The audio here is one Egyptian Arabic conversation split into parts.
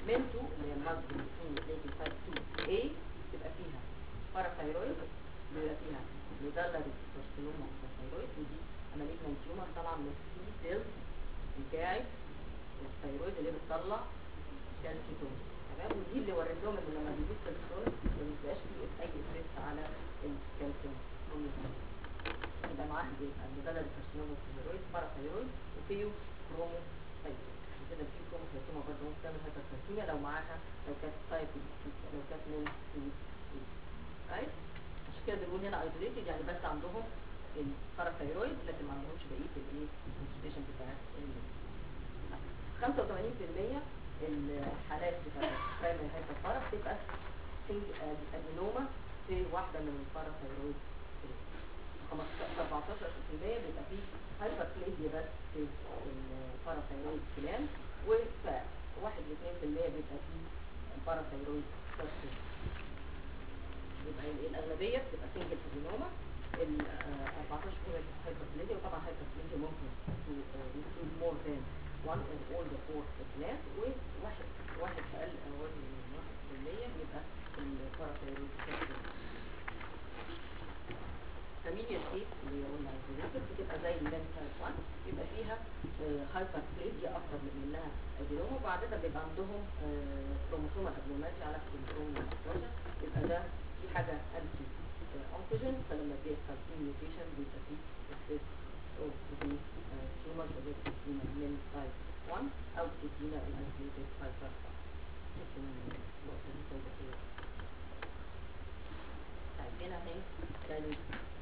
منتو اللي هي المالتي نيوكليوتيد تايب 2 A تبقى فيها باراثايرويد بيبقى فيها ميدالري كارسينوما اوف الثايرويد ودي مالجنان تيومر طالعه من السي سيلز بتاعت الثايرويد اللي بتطلع كالسيتون تمام ودي اللي وريت لهم ان لما بيجيب كالسيتون ما بيبقاش فيه اي افكت على الكالسيوم يبقى معاه بيبقى المدلل كارسينوما الثايرويد باراثايرويد وفيه كرومو ثايرويد كده في كرومو ثايروما برضه ممكن تعمل هايبركالسيميا لو معاها لو كانت تايب لو كانت من رايت عشان كده بنقول هنا ايزوليتد يعني بس عندهم الباراثايرويد لكن ما عندهمش بقيه الايه الكونستيبيشن بتاعت 85% الحالات بتاعت برايمري هايبر بتبقى سنج ادينوما في واحده من الباراثايرويد 14% بيبقى فيه هايبربليزيا بس في الباراثايرويد كلام وف 1 ل 2% بيبقى فيه الباراثايرويد سبستنس يبقى ال- الاغلبيه بتبقى سنجل ادينوما ال 14% هايبربليزيا وطبعا هايبربليزيا ممكن to uh, include more than one or all the four glands وواحد واحد اقل او من 1% بيبقى الباراثايرويد سبستنس فاميليا كيس اللي قلنا الفيزيتور بتبقى زي اللين تايب 1 بيبقى فيها هايبر بليزيا اكتر من انها ادينوما وبعدين بيبقى عندهم كروموسومال ابنورماليتي على السندروم يبقى ده في حاجه انتي اونكوجين فلما بيحصل فيه ميوتيشن بيبقى فيه اكسس اوف دي تيومر اللي بتدينا من تايب 1 او بتدينا الانتيوتيد هايبر لكن النقطه دي توضيحيه طيب هنا اهي تاني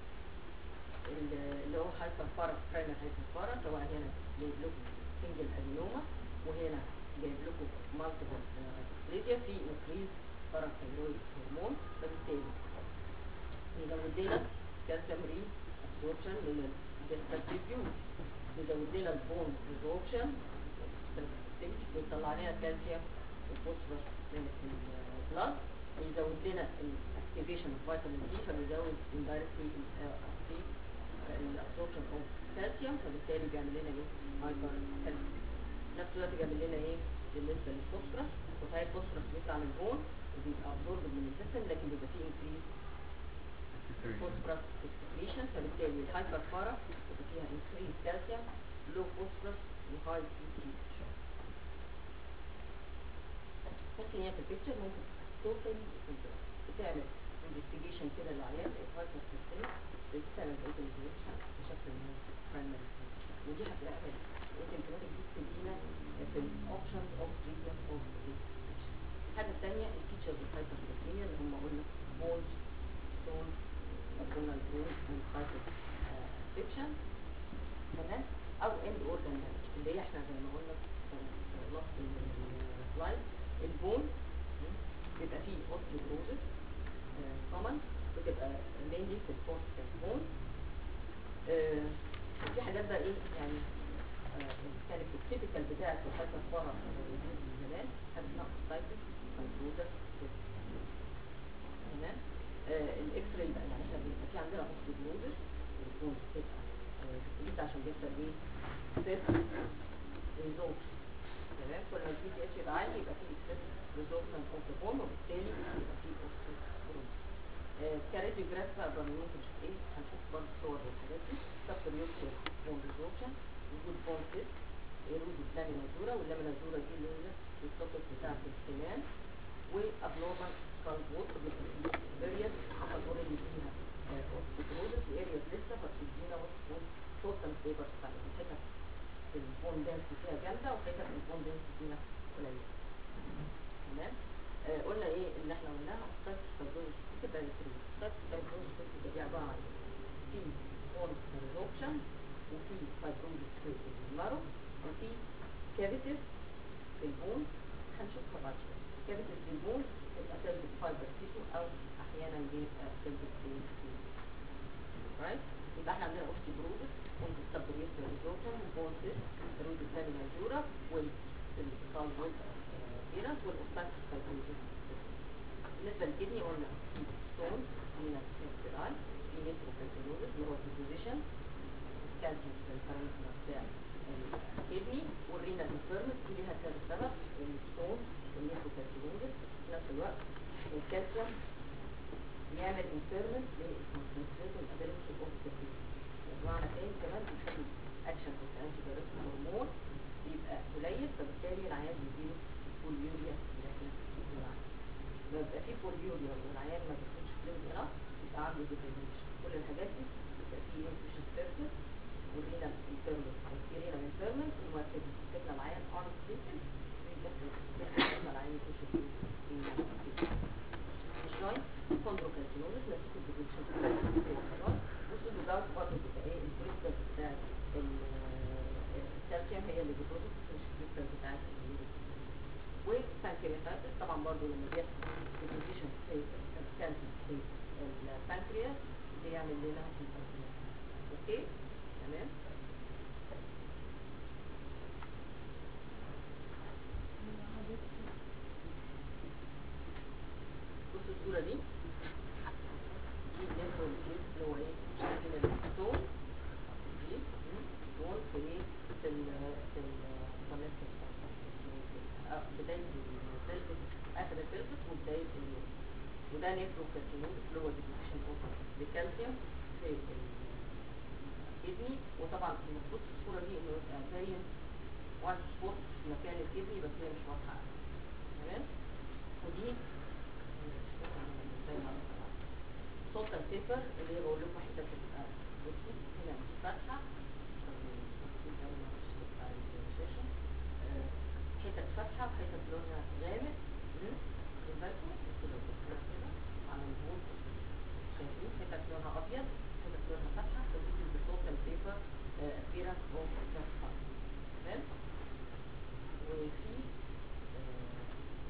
اللي هو هايبر بارا برايمر هايبر بارا سواء هنا جايب لكم سنجل ادينوما وهنا جايب لكم مالتيبل هايبربليزيا في انكريز باراثايرويد هرمون فبالتالي يزود لنا كالسيوم ري ابسوربشن من الديستال تيبيول يزود لنا البون ريزوربشن بيطلع لنا كالسيوم وفوسفورس من البلاد يزود لنا الاكتيفيشن اوف فيتامين دي فبيزود indirectly الابتيك الابسوربشن اوف كالسيوم فبالتالي بيعمل لنا ايه هايبر كالسيوم نفس الوقت بيعمل لنا ايه بالنسبه للفوسفورس وهاي الفوسفورس بيطلع من البون وبيبقى ابزورب من الجسم لكن بيبقى فيه انكريز فوسفورس اكسكريشن فبالتالي الهايبر بارا بيبقى فيها انكريز كالسيوم لو فوسفورس وهاي بي تي ممكن هي في البيكتشر ممكن توتالي بتعمل انفستيجيشن كده للعيان الهايبر سيستم بتعمل ايتمزيشن بشكل ان هو برايمري ودي هتعمل ايتمزيشن دي بتدينا في الاوبشنز اوف تريتمنت اوف الحاجه الثانيه الفيتشرز الهايبر سيستميا اللي هم قلنا بولز ستون قلنا البولز والهايبر سيكشن تمام او اند اورجان اللي هي احنا زي ما قلنا في نص السلايد البون بيبقى فيه اوستيوبروزس كومن بتبقى mainly في البوست بون في حاجات بقى ايه يعني آه، كانت التيبيكال بتاعت الحاجة فرع من زمان حاجة اسمها اوستايتس فايبروزس تمام آه، الاكس راي بقى يعني احنا بيبقى في عندنا اوستيوبروزس البون بتبقى آه، عشان بيحصل ايه سيرف ريزوربشن تمام كل ما البي تي اتش يبقى عالي يبقى فيه اكسس ريزوربشن اوف ذا بون وبالتالي يبقى فيه اوستيوبروزس كاريديوجراف بقى برضه ممكن نشوف ايه هنشوف برضه صور والحاجات دي سبتر يوتيوب بون ريزوربشن وجود بون سيست ايرودي لامينا دورا واللامينا دورا دي اللي هي السوكت بتاعت السنان وابنورمال سكال ووت بيبقى فيه ارياز حصل اوريدي فيها اوستيوبروزس وارياز لسه فبتدينا وات توتال فيبر بتاع الحتت البون دنسي فيها جامده وحتت البون دنسي فيها قليله تمام آه قلنا ايه اللي احنا قلناها ستايت فايبروزس بتبقى الكريم ستايت فايبروزس بتبقى دي عباره عن في بون ريزوربشن وفي فايبروزس في المارو وفي كافيتيز في البون هنشوفها بعد شويه كافيتيز في البون بتبقى سيلز فايبر تيشو او احيانا بيبقى سيلز في رايت يبقى احنا عندنا اوستيبروزس ممكن سبريس ريزوربشن وبون سيست رودي لامينا جورا والسالفوت فيروس والاوستاكس فايبروزس بالنسبه للكدني قلنا في ستون هنا في الاي في نيتروفايبروزس اللي هو الديبوزيشن كالسيوم في البارامتر بتاع الكدني والرينا انفيرمس دي ليها كذا سبب الستون اللي بوليوريا والعيان ما بياخدش فلويد انف يبقى عنده ديفينيشن كل الحاجات دي يبقى فيه انفيشن سيرفيس ورينا انترمنت في رينا انترمنت ومركز سيبنا العيان اون ستيتد سيبنا العيان يخش في في الجوينت كوندروكالسينوزس نتيجه الديفينيشن خلاص بصوا الجوينت برضه بتبقى ايه الكريستال بتاع الكالسيوم هي اللي بتبروتكت مش الكريستال بتاعت والبانكرياتايتس طبعا برضه لما بيحصل ديبوزيشن في الكالسيوم في البانكرياس بيعمل لنا البانكرياس اوكي تمام بصوا الصورة دي دي الليمفو ديزيز اللي هو ايه شايفين الستون دي ستون في ايه في ال في ال آه، بداية السيلفس آخر السيلفس وبداية اليوم وده نيفروكارسينوز اللي هو ديبوزيشن اوف الكالسيوم في الكدني وطبعا المفروض في الصورة دي انه يبقى باين وان سبوت في مكان الكدني بس هي مش واضحة أوي. تمام ودي صوت البيبر اللي هي بقول لكم حتة بتبقى بصوا هنا مش فاتحة حتة فاتحة وحتة لونها غامق مم. خدوا بالكم بصوا لو بصينا كده على البول شايفين حتة لونها أبيض حتة لونها فاتحة فدي بصوت البيبر appearance of that part تمام وفي آه،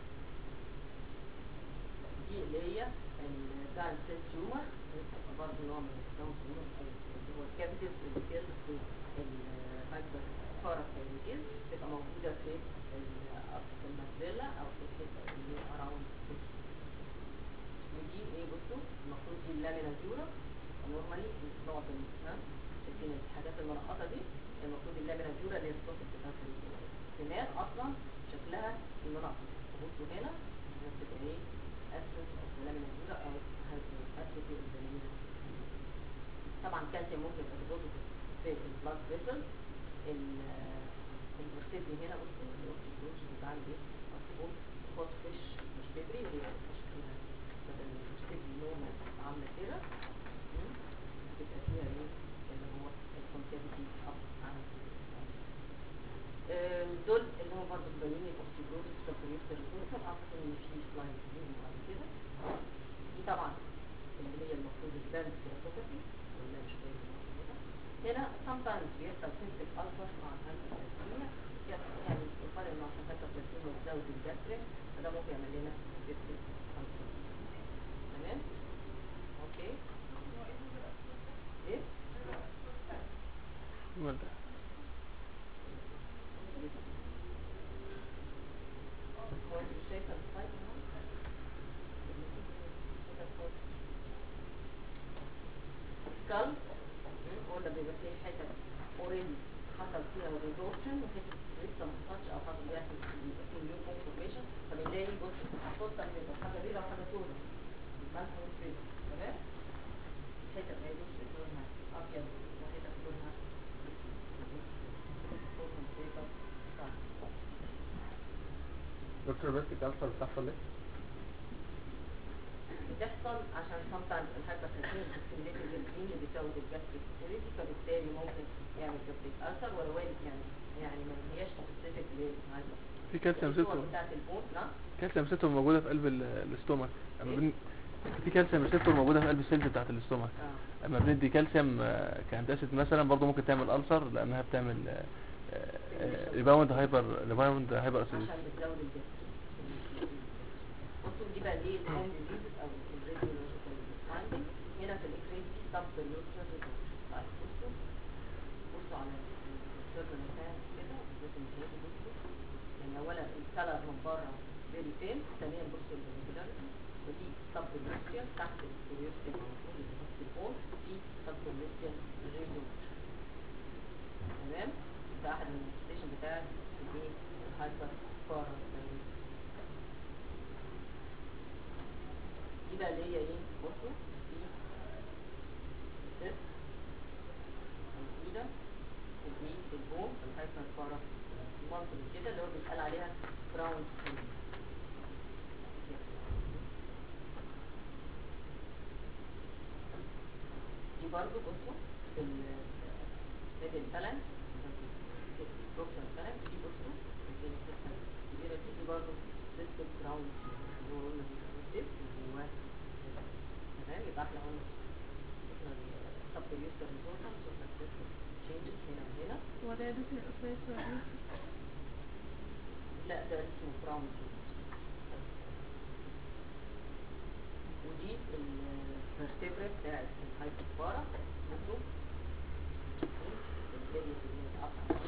دي اللي هي الجاين سيل تيومر بتبقى برضه نوع من الجاين تيومر او اللي هو الكابيتس اللي بيربط في الفايبر باراسايتيز بتبقى موجودة في ال- في المازيلا او في الحتة اللي هي اراوند ودي ايه بصوا المفروض دي اللامينا ديورا نورمالي نقط ال- ها شايفين الحاجات المنقطة دي المفروض اللامينا ديورا اللي هي السوكت بتاعت الدماغ اصلا شكلها المنقط بصوا هنا هنا بتبقى ايه اسس او اللامينا ديورا او اسس الدماغ طبعا كالسيوم ممكن يبقى ديبوزيت في البلاد فيسل الفرتبري هنا بصوا الاوكسيدوز بتعمل ايه مكتوب هوت فيش مش تبري اللي هي شكلها بدل الفرتبري نورمال عامله كده مم. بتبقى فيها ايه اللي هو الكونكافيتي اب عامل آم، دول اللي هم برضه مبينين الاوكسيدوز سبريوس ريسورسال اعتقد ان في سلايد فيهم بعد كده دي طبعا اللي هي المفروض الباند كيراتوباثي ولا مش باين كده هنا sometimes بيحصل cystic ulcer مع الهايبرتنسيميا يعني يقال انه عشان الهايبرتنسيميا بتزود الجاسترين فده ممكن يعمل لنا cystic ulcer تمام اوكي ايه ولا هو انت شايفه السلايد اهو سكال قلنا بيبقى فيه حتت اوريدي حصل فيها ريزورشن وحتت لسه ما حصلش او حصل بيحصل بيبقى فيه نيو كونفورميشن فبنلاقي بص خصوصا بيبقى حاجه بيضاء وحاجه سوداء ملح وسود تمام حتت ما يبص لونها ابيض وحتت لونها خصوصا بيبقى دكتور بس الكالسر بتحصل ليه؟ بتحصل عشان sometimes الهايبرتنسين بتستميليت الجلسين اللي بتزود الجاستريك اسيديتي فبالتالي ممكن يعمل جاستريك ألسر ولو إن يعني يعني ما هياش سبيسيفيك للهايبر في كالسيوم الصور ريسبتور بتاعت البون نعم كالسيوم ريسبتور موجودة في قلب ال- الاستومك اما إيه؟ بن... في كالسيوم ريسبتور موجودة في قلب السيلز بتاعت الاستومك اه اما بندي كالسيوم آه، كانتاسيد مثلا برضه ممكن تعمل ألسر لانها بتعمل ريباوند هايبر ريباوند هايبر اسيديتي عشان بتزود الجاستريك بصوا دي بقى دي الهوم ديزيز او الراديولوجيكال فايندنج هنا في الاكريس دي سب بيريوتر طيب بصوا بصوا على السيرفر بتاعي كده لازم تلاقوا بصوا يعني اولا الكلر من بره فيري بين ثانيا بصوا الريجولاريتي ودي سب بيريوتر تحت البيريوتر المفروض اللي تحت البون في سب بيريوتر ريزولوشن تمام ده احد المانيفستيشن بتاعت الايه الهايبر باراسايتيزم دي بقى اللي هي ايه بصوا دي ست موجودة ودي البوم الهايبر بارا المنطقة كده اللي هو بيتقال عليها كراون برضه بصوا في الميدل بالانس بروكسال بالانس دي بصوا بين الحته الكبيره دي دي برضه سيستم جراوند اللي هو قلنا الديب جواه تمام يبقى احنا قلنا سبريوستر ريزورتنس شفنا السيستم تشينجز هنا وهنا هو ده يا دكتور الأوسايس لا ده اسمه براون ودي الفرتبرا بتاعت الهايبوبارا بصوا الاريا اللي متقطعة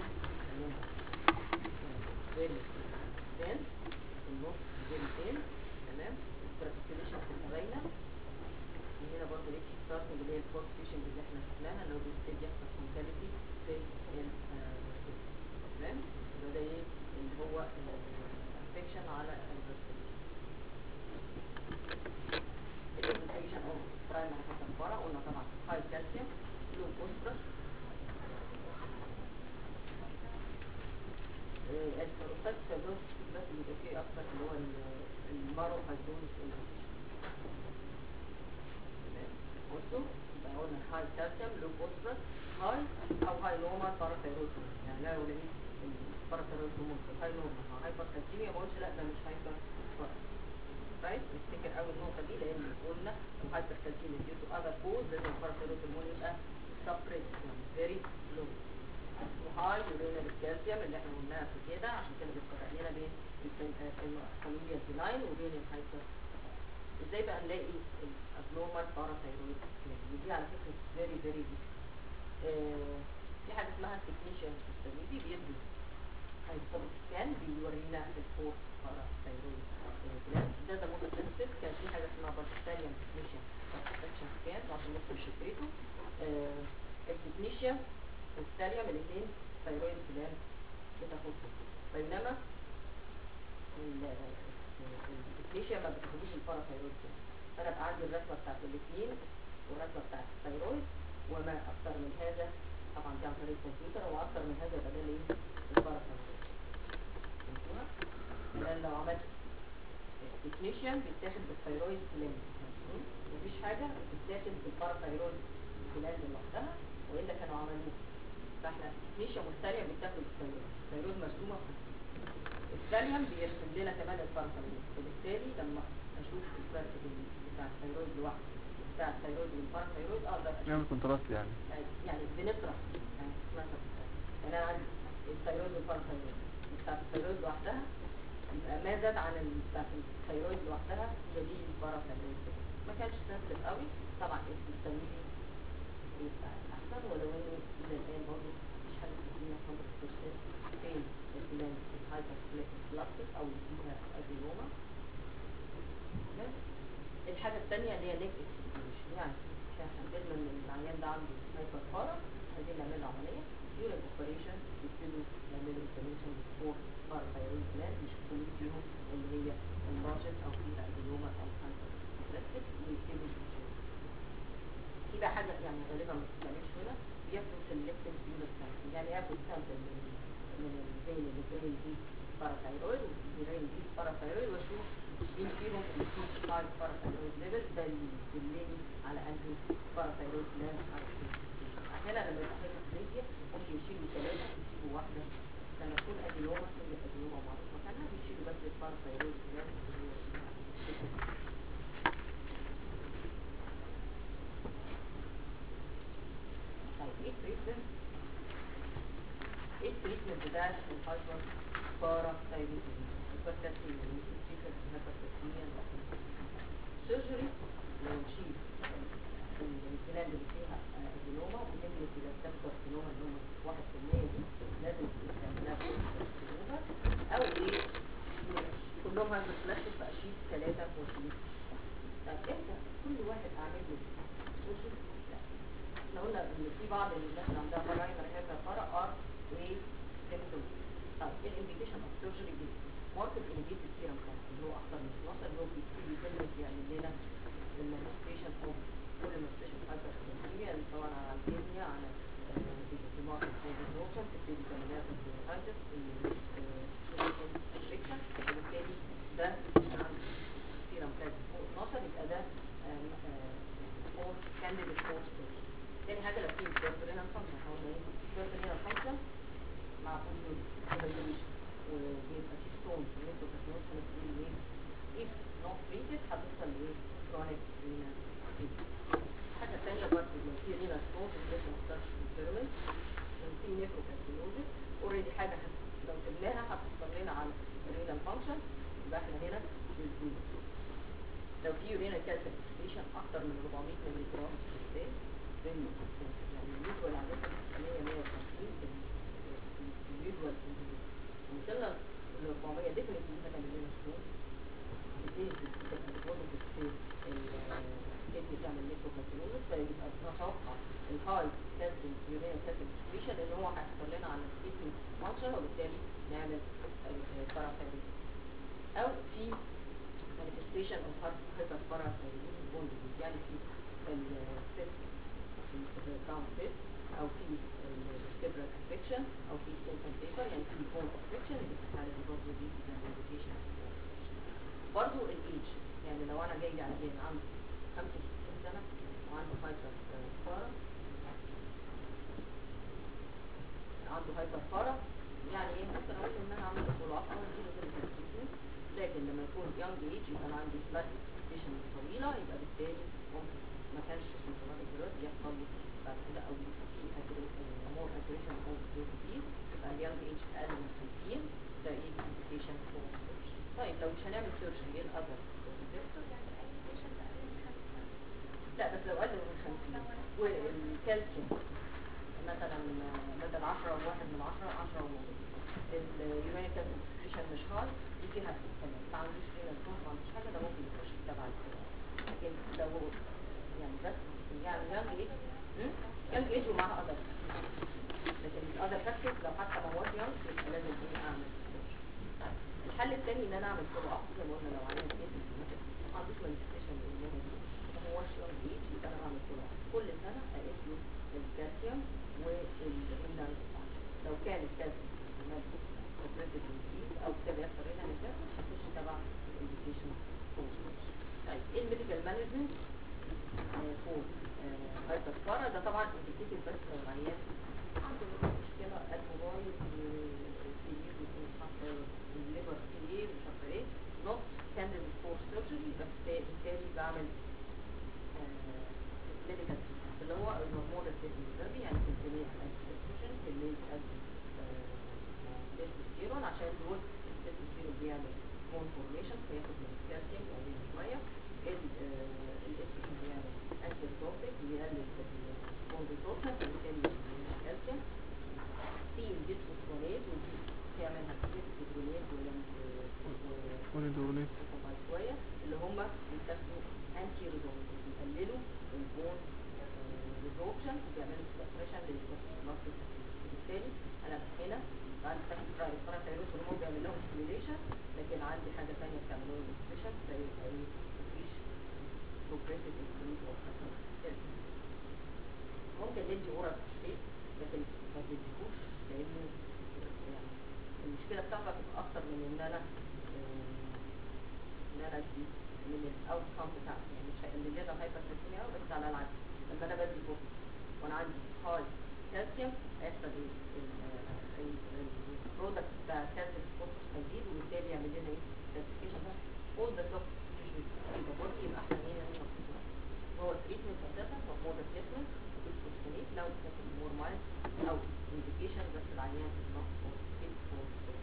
فيري تين في النص فيري تين تمام الترانسبيريشن بتبقى باينة وهنا برضه ايه ستارتنج اللي هي الفورت فيشن اللي احنا شفناها اللي هو بيبتدي يحصل كونكاليتي في ال تمام يبقى ده ايه اللي هو انفكشن على الفيرتبرا الانفكشن اوف برايمري هايبوبارا قلنا طبعا هاي كالسيوم لو فوسفورس الفيروسات سيلوز بس بيبقى فيه اكتر اللي هو المارو هيدروز بصوا يبقى قلنا هاي كالسيوم لو فوسفورس هاي او هاي نوما باراثيرويد يعني لا ولا ايه الباراثيرويد هرمون هاي نوما هايبر كالسيميا ما قلتش لا ده مش هايبر رايت نفتكر قوي النقطه دي لان قلنا الهايبر كالسيميا ديو تو اذر كوز لازم الباراثيرويد هرمون يبقى سبريس يعني فيري لو وهاي يورينال الكالسيوم اللي احنا قلناها في كده عشان كده بيتفرق لنا بين الفاميليا فيناين وبين الهايبر ازاي بقى نلاقي الابنورمال باراثايرويد ودي على فكره فيري فيري في حاجه اسمها تكنيشن ستابيليتي بيدي هايبر سكان بيورينا الفور باراثايرويد ده ده موست سنسيتيف كان في حاجه اسمها بارتستاليان تكنيشن بارتستاليان سكان عشان نكتب شفرته التكنيشن والثانية من الاثنين ثيرويد جلاند بتاخدهم بينما التكنيشيا ما بتاخدوش الباراثايرويد جلاند فانا بقى عندي الرسمة بتاعت الاثنين والرسمة بتاعت الثيرويد وما اكثر من هذا طبعا دي عن طريق الكمبيوتر واكثر من هذا يبقى ده الايه الباراثايرويد فهمتوها؟ لان لو عملت التكنيشيان بيتاخد بالثيرويد جلاند مفيش حاجة بتتاخد بالباراثايرويد جلاند لوحدها والا كانوا عملوه فاحنا ميشا والثانية بتاخد الثيرويد الثيرويد مرسومة الثانية بيرسم لنا كمان البارثايرويد وبالتالي لما اشوف الفرق بين بتاع الثيرويد لوحده بتاع الثيرويد والبارثايرويد اقدر نعمل اشوف كونتراست يعني يعني بنطرح يعني مثلا يعني انا عندي الثيرويد والبارثايرويد بتاعت الثيرويد لوحدها يبقى ما زاد عن ال- بتاعت الثيرويد لوحدها هي دي البارثايرويد ما كانش سنسيتيف قوي طبعا التمويل يبقى احسن ولو انه الى الان برضه مش حاجه تدينا 100% فين البلان الهايبر بلاستيك او فيها ادينوما بس الحاجه الثانيه اللي هي نيك اكسبلوشن يعني احنا حددنا ان العيان ده عنده هايبر بارا عايزين نعمل له عمليه ديورنج اوبريشن يبتدوا يعملوا انفلاميشن فور باراثايرويد جلاند يشوفوا مين فيهم اللي هي انلارجت او فيها ادينوما او هايبر بلاستيك ويبتدوا يشوفوا في بقى حاجة يعني غالبا ما بتتعملش هنا بياخدوا سيلكتيف بيولر سامبل يعني ياخد سامبل من من الفين اللي جاي دي باراثايرويد والجراين دي باراثايرويد واشوف مين فيهم اللي فيه هاي باراثايرويد ليفل ده اللي يدلني على انهي باراثايرويد جلاند على احيانا لما يبقى هايبوكليزيا ممكن يشيلوا ثلاثة يسيبوا واحدة لما تكون ادينوما كل ادينوما معروف مكانها بيشيلوا بس الباراثايرويد جلاند اللي هي طيب ايه التريتمنت؟ ايه التريتمنت بتاع الهايبر بارا ثايرويدزم؟ الهايبرتاسيميا التريتمنت الهايبرتاسيميا سيرجري لو نشيل الجلاند اللي فيها ادينوما وندي الجلاندات كارسينوما اللي هم 1% دي لازم تعملها كارسينوما او ايه كلهم هايبر بلاستيك فاشيل ثلاثة واشيل طيب امتى كل واحد اعمل له سيرجري؟ لا احنا قلنا ان في بعض الناس اللي عندها برايمر هيبقى فرق ار وايه سيمتوم طيب الانفيتيشن اوف سيرجري دي ماركت انفيتد سيرم كاونت اللي هو اكتر من 12 اللي هو بيبتدي يدرس يعمل لنا المانيفستيشن اوف كل مانيفستيشن هايبر كالسيميا طبعا على الكيمياء على ماركت هايبر تبتدي تعمل لها هايبر انفكشن وبالتالي ده عند سيرم كاونت فوق 12 يبقى ده فور كانديديت فور سيرجري هنا للزيرو لو في يورينا كالسيفيكيشن اكتر من 400 مللي جرام في الدقيقه بين يعني اليوجوال عاده 100 150 اليوجوال وصلنا ل 400 ديفنتلي ده كان لنا ستون الديز بتبقى في الكدني تعمل نيكروكالسينوزس فيبقى نتوقع الهاي كالسيوم يورينا كالسيفيكيشن ان هو هيحصل لنا على الكدني ماتشر وبالتالي نعمل بارافيريز او في manifestation of hyperparathyroidism bone disease يعني في السيست في الداون سيست او في السيبرال انفكشن او في سيلفن بيبر يعني في بون انفكشن اللي في الحاله دي برضه دي manifestation برضه الايدج يعني لو انا جاي عيان عنده 65 سنه وعنده هايبر بارا عنده هايبر بارا يعني ايه ممكن اقول ان انا عامل فولو اب او اديله تريتمنت لكن لما يكون يونج ايج يبقى انا عندي لايف اكسبكتيشن طويله يبقى بالتالي ممكن ما كانش سيمتوماتيك دلوقتي يحصل لي بعد كده او في مور اجريشن او ديزيز يبقى اليونج ايج اقل من 60 ده ايه اكسبكتيشن طيب لو مش هنعمل سيرجري ايه الاذر لا بس لو اقل من 50 والكالسيوم مثلا بدل 10 وواحد من 10 10 ونص اليورانيك كالسيوم مش هاي دي فيها كمان ما عندوش فينا الكون ما عندوش حاجه ده ممكن يخش تبع لكن لو يعني بس يعني يانج ايج يانج ايج ومعاها اذر لكن الاذر فاكتورز لو حتى مواد يانج يبقى لازم ايه اعمل طيب الحل الثاني ان انا اعمل فولو اب زي ما قلنا لو عيان كده ما عندوش مانيفستيشن للمهنه دي ما هوش يانج ايج يبقى انا بعمل فولو اب كل سنه اقيس له الكالسيوم والرينال لو كان الكالسيوم كوبريتيف ديزيز او ابتدى يحصل رينال انفكشن هتخش تبع الانديكيشن طيب ايه الميديكال مانجمنت فور هايبر بارا ده طبعا انديكيتد بس لو العيان عنده مشكله الكولايد كبير يكون حاطه الليفر كبير مش عارفه ايه نوت كانديد فور سيرجري بس بالتالي بعمل ميديكال اللي هو الهرمون الثيرابي يعني كمية التستوستيرون كمية التستوستيرون عشان دول التستوستيرون بيعمل هون فورميشن فياخد من الكالسيوم او من شوية الاستروجين بيعمل انتي ريزورتيك بيقلل البون ريزورتيك فبالتالي بيعمل الكالسيوم في الديسفوسفونات ودي تعمل هتسيب الديسفوسفونات ونيدورونيت شوية اللي هم بيستخدموا انتي ريزورتيك بيقللوا البون ريزوربشن بيعملوا سبريشن للمصل وبالتالي انا هنا بعد تاخد الباراثايرويد هرمون بيعمل لهم ستيميوليشن لكن عندي حاجه ثانيه بتعمل لهم سبريشن فيبقى ايه مفيش بروجريسيف انكريز او ممكن ندي اورال شيء لكن ما تديهوش لانه يعني المشكله بتاعته هتبقى اكتر من ان انا ان انا ادي من الاوت كام بتاعتي يعني مش هيقلل لنا هايبر بس على العكس لما انا بدي فوق وانا عندي هاي كالسيوم هيحصل ايه البرودكت بتاع الكالسيوم فوسفورس هيزيد وبالتالي يعمل لنا ايه كالسيفيكيشن اول ذا سوفت يبقى بودي يبقى احسن ايه يعني هو التريتمنت اساسا هو ريبليسمنت بالفوسفونيت لو كانت مور مايل او انديكيشن بس العيان نقص فوسفيت فوسفيت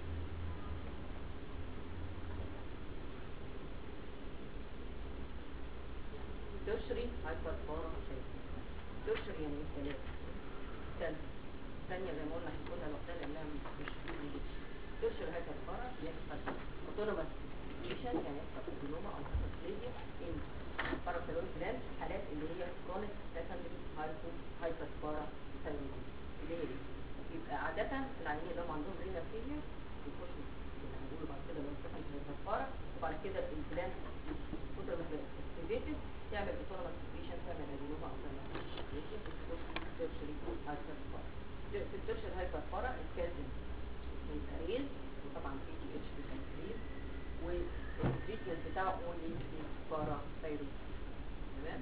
تشري هايبر بارا تشري يعني ثلاثة ثالثة ثانية زي ما قلنا احنا قلنا لوحدها لانها مش بيجي تشري هايبر بارا يحصل اوتونوماس ليشن يعني يحصل اوتونوما او هايبربليزيا ان باراثيرويد جلاند حالات اللي هي كرونيك سكندري هايبو هايبر بارا ثايرويد ليه؟ يبقى عادة العيانين اللي هم عندهم رينا فيلير بيخشوا اللي هنقوله بعد كده لو سكندري هايبر بارا وبعد كده الجلاند كتر ما هي اكتيفيتد تعمل اوتونوماس سكريشن تعمل ادينوما او تعمل تيرشري هايبر بارا في التيرشري هايبر بارا الكالسيوم هيبقى ريل وطبعا في تي اتش بيكنكريز والتريتمنت بتاعه اونلي بارا ثايرويد تمام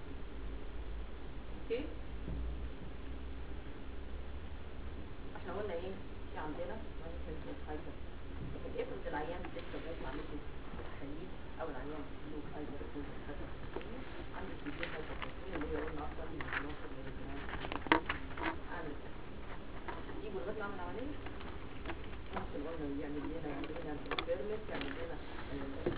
اوكي احنا قلنا ايه في عندنا هايبر لكن افرض العيان لسه لازم اعمل له تحاليل او العيان له هايبر هايبر عندك بيجي هايبر اللي هي قلنا اكتر من 12 مللي جرام اعمل اجيبه لغايه ما اعمل عمليه ممكن قلنا يعمل لنا يعمل لنا اكسبيرمنت يعمل لنا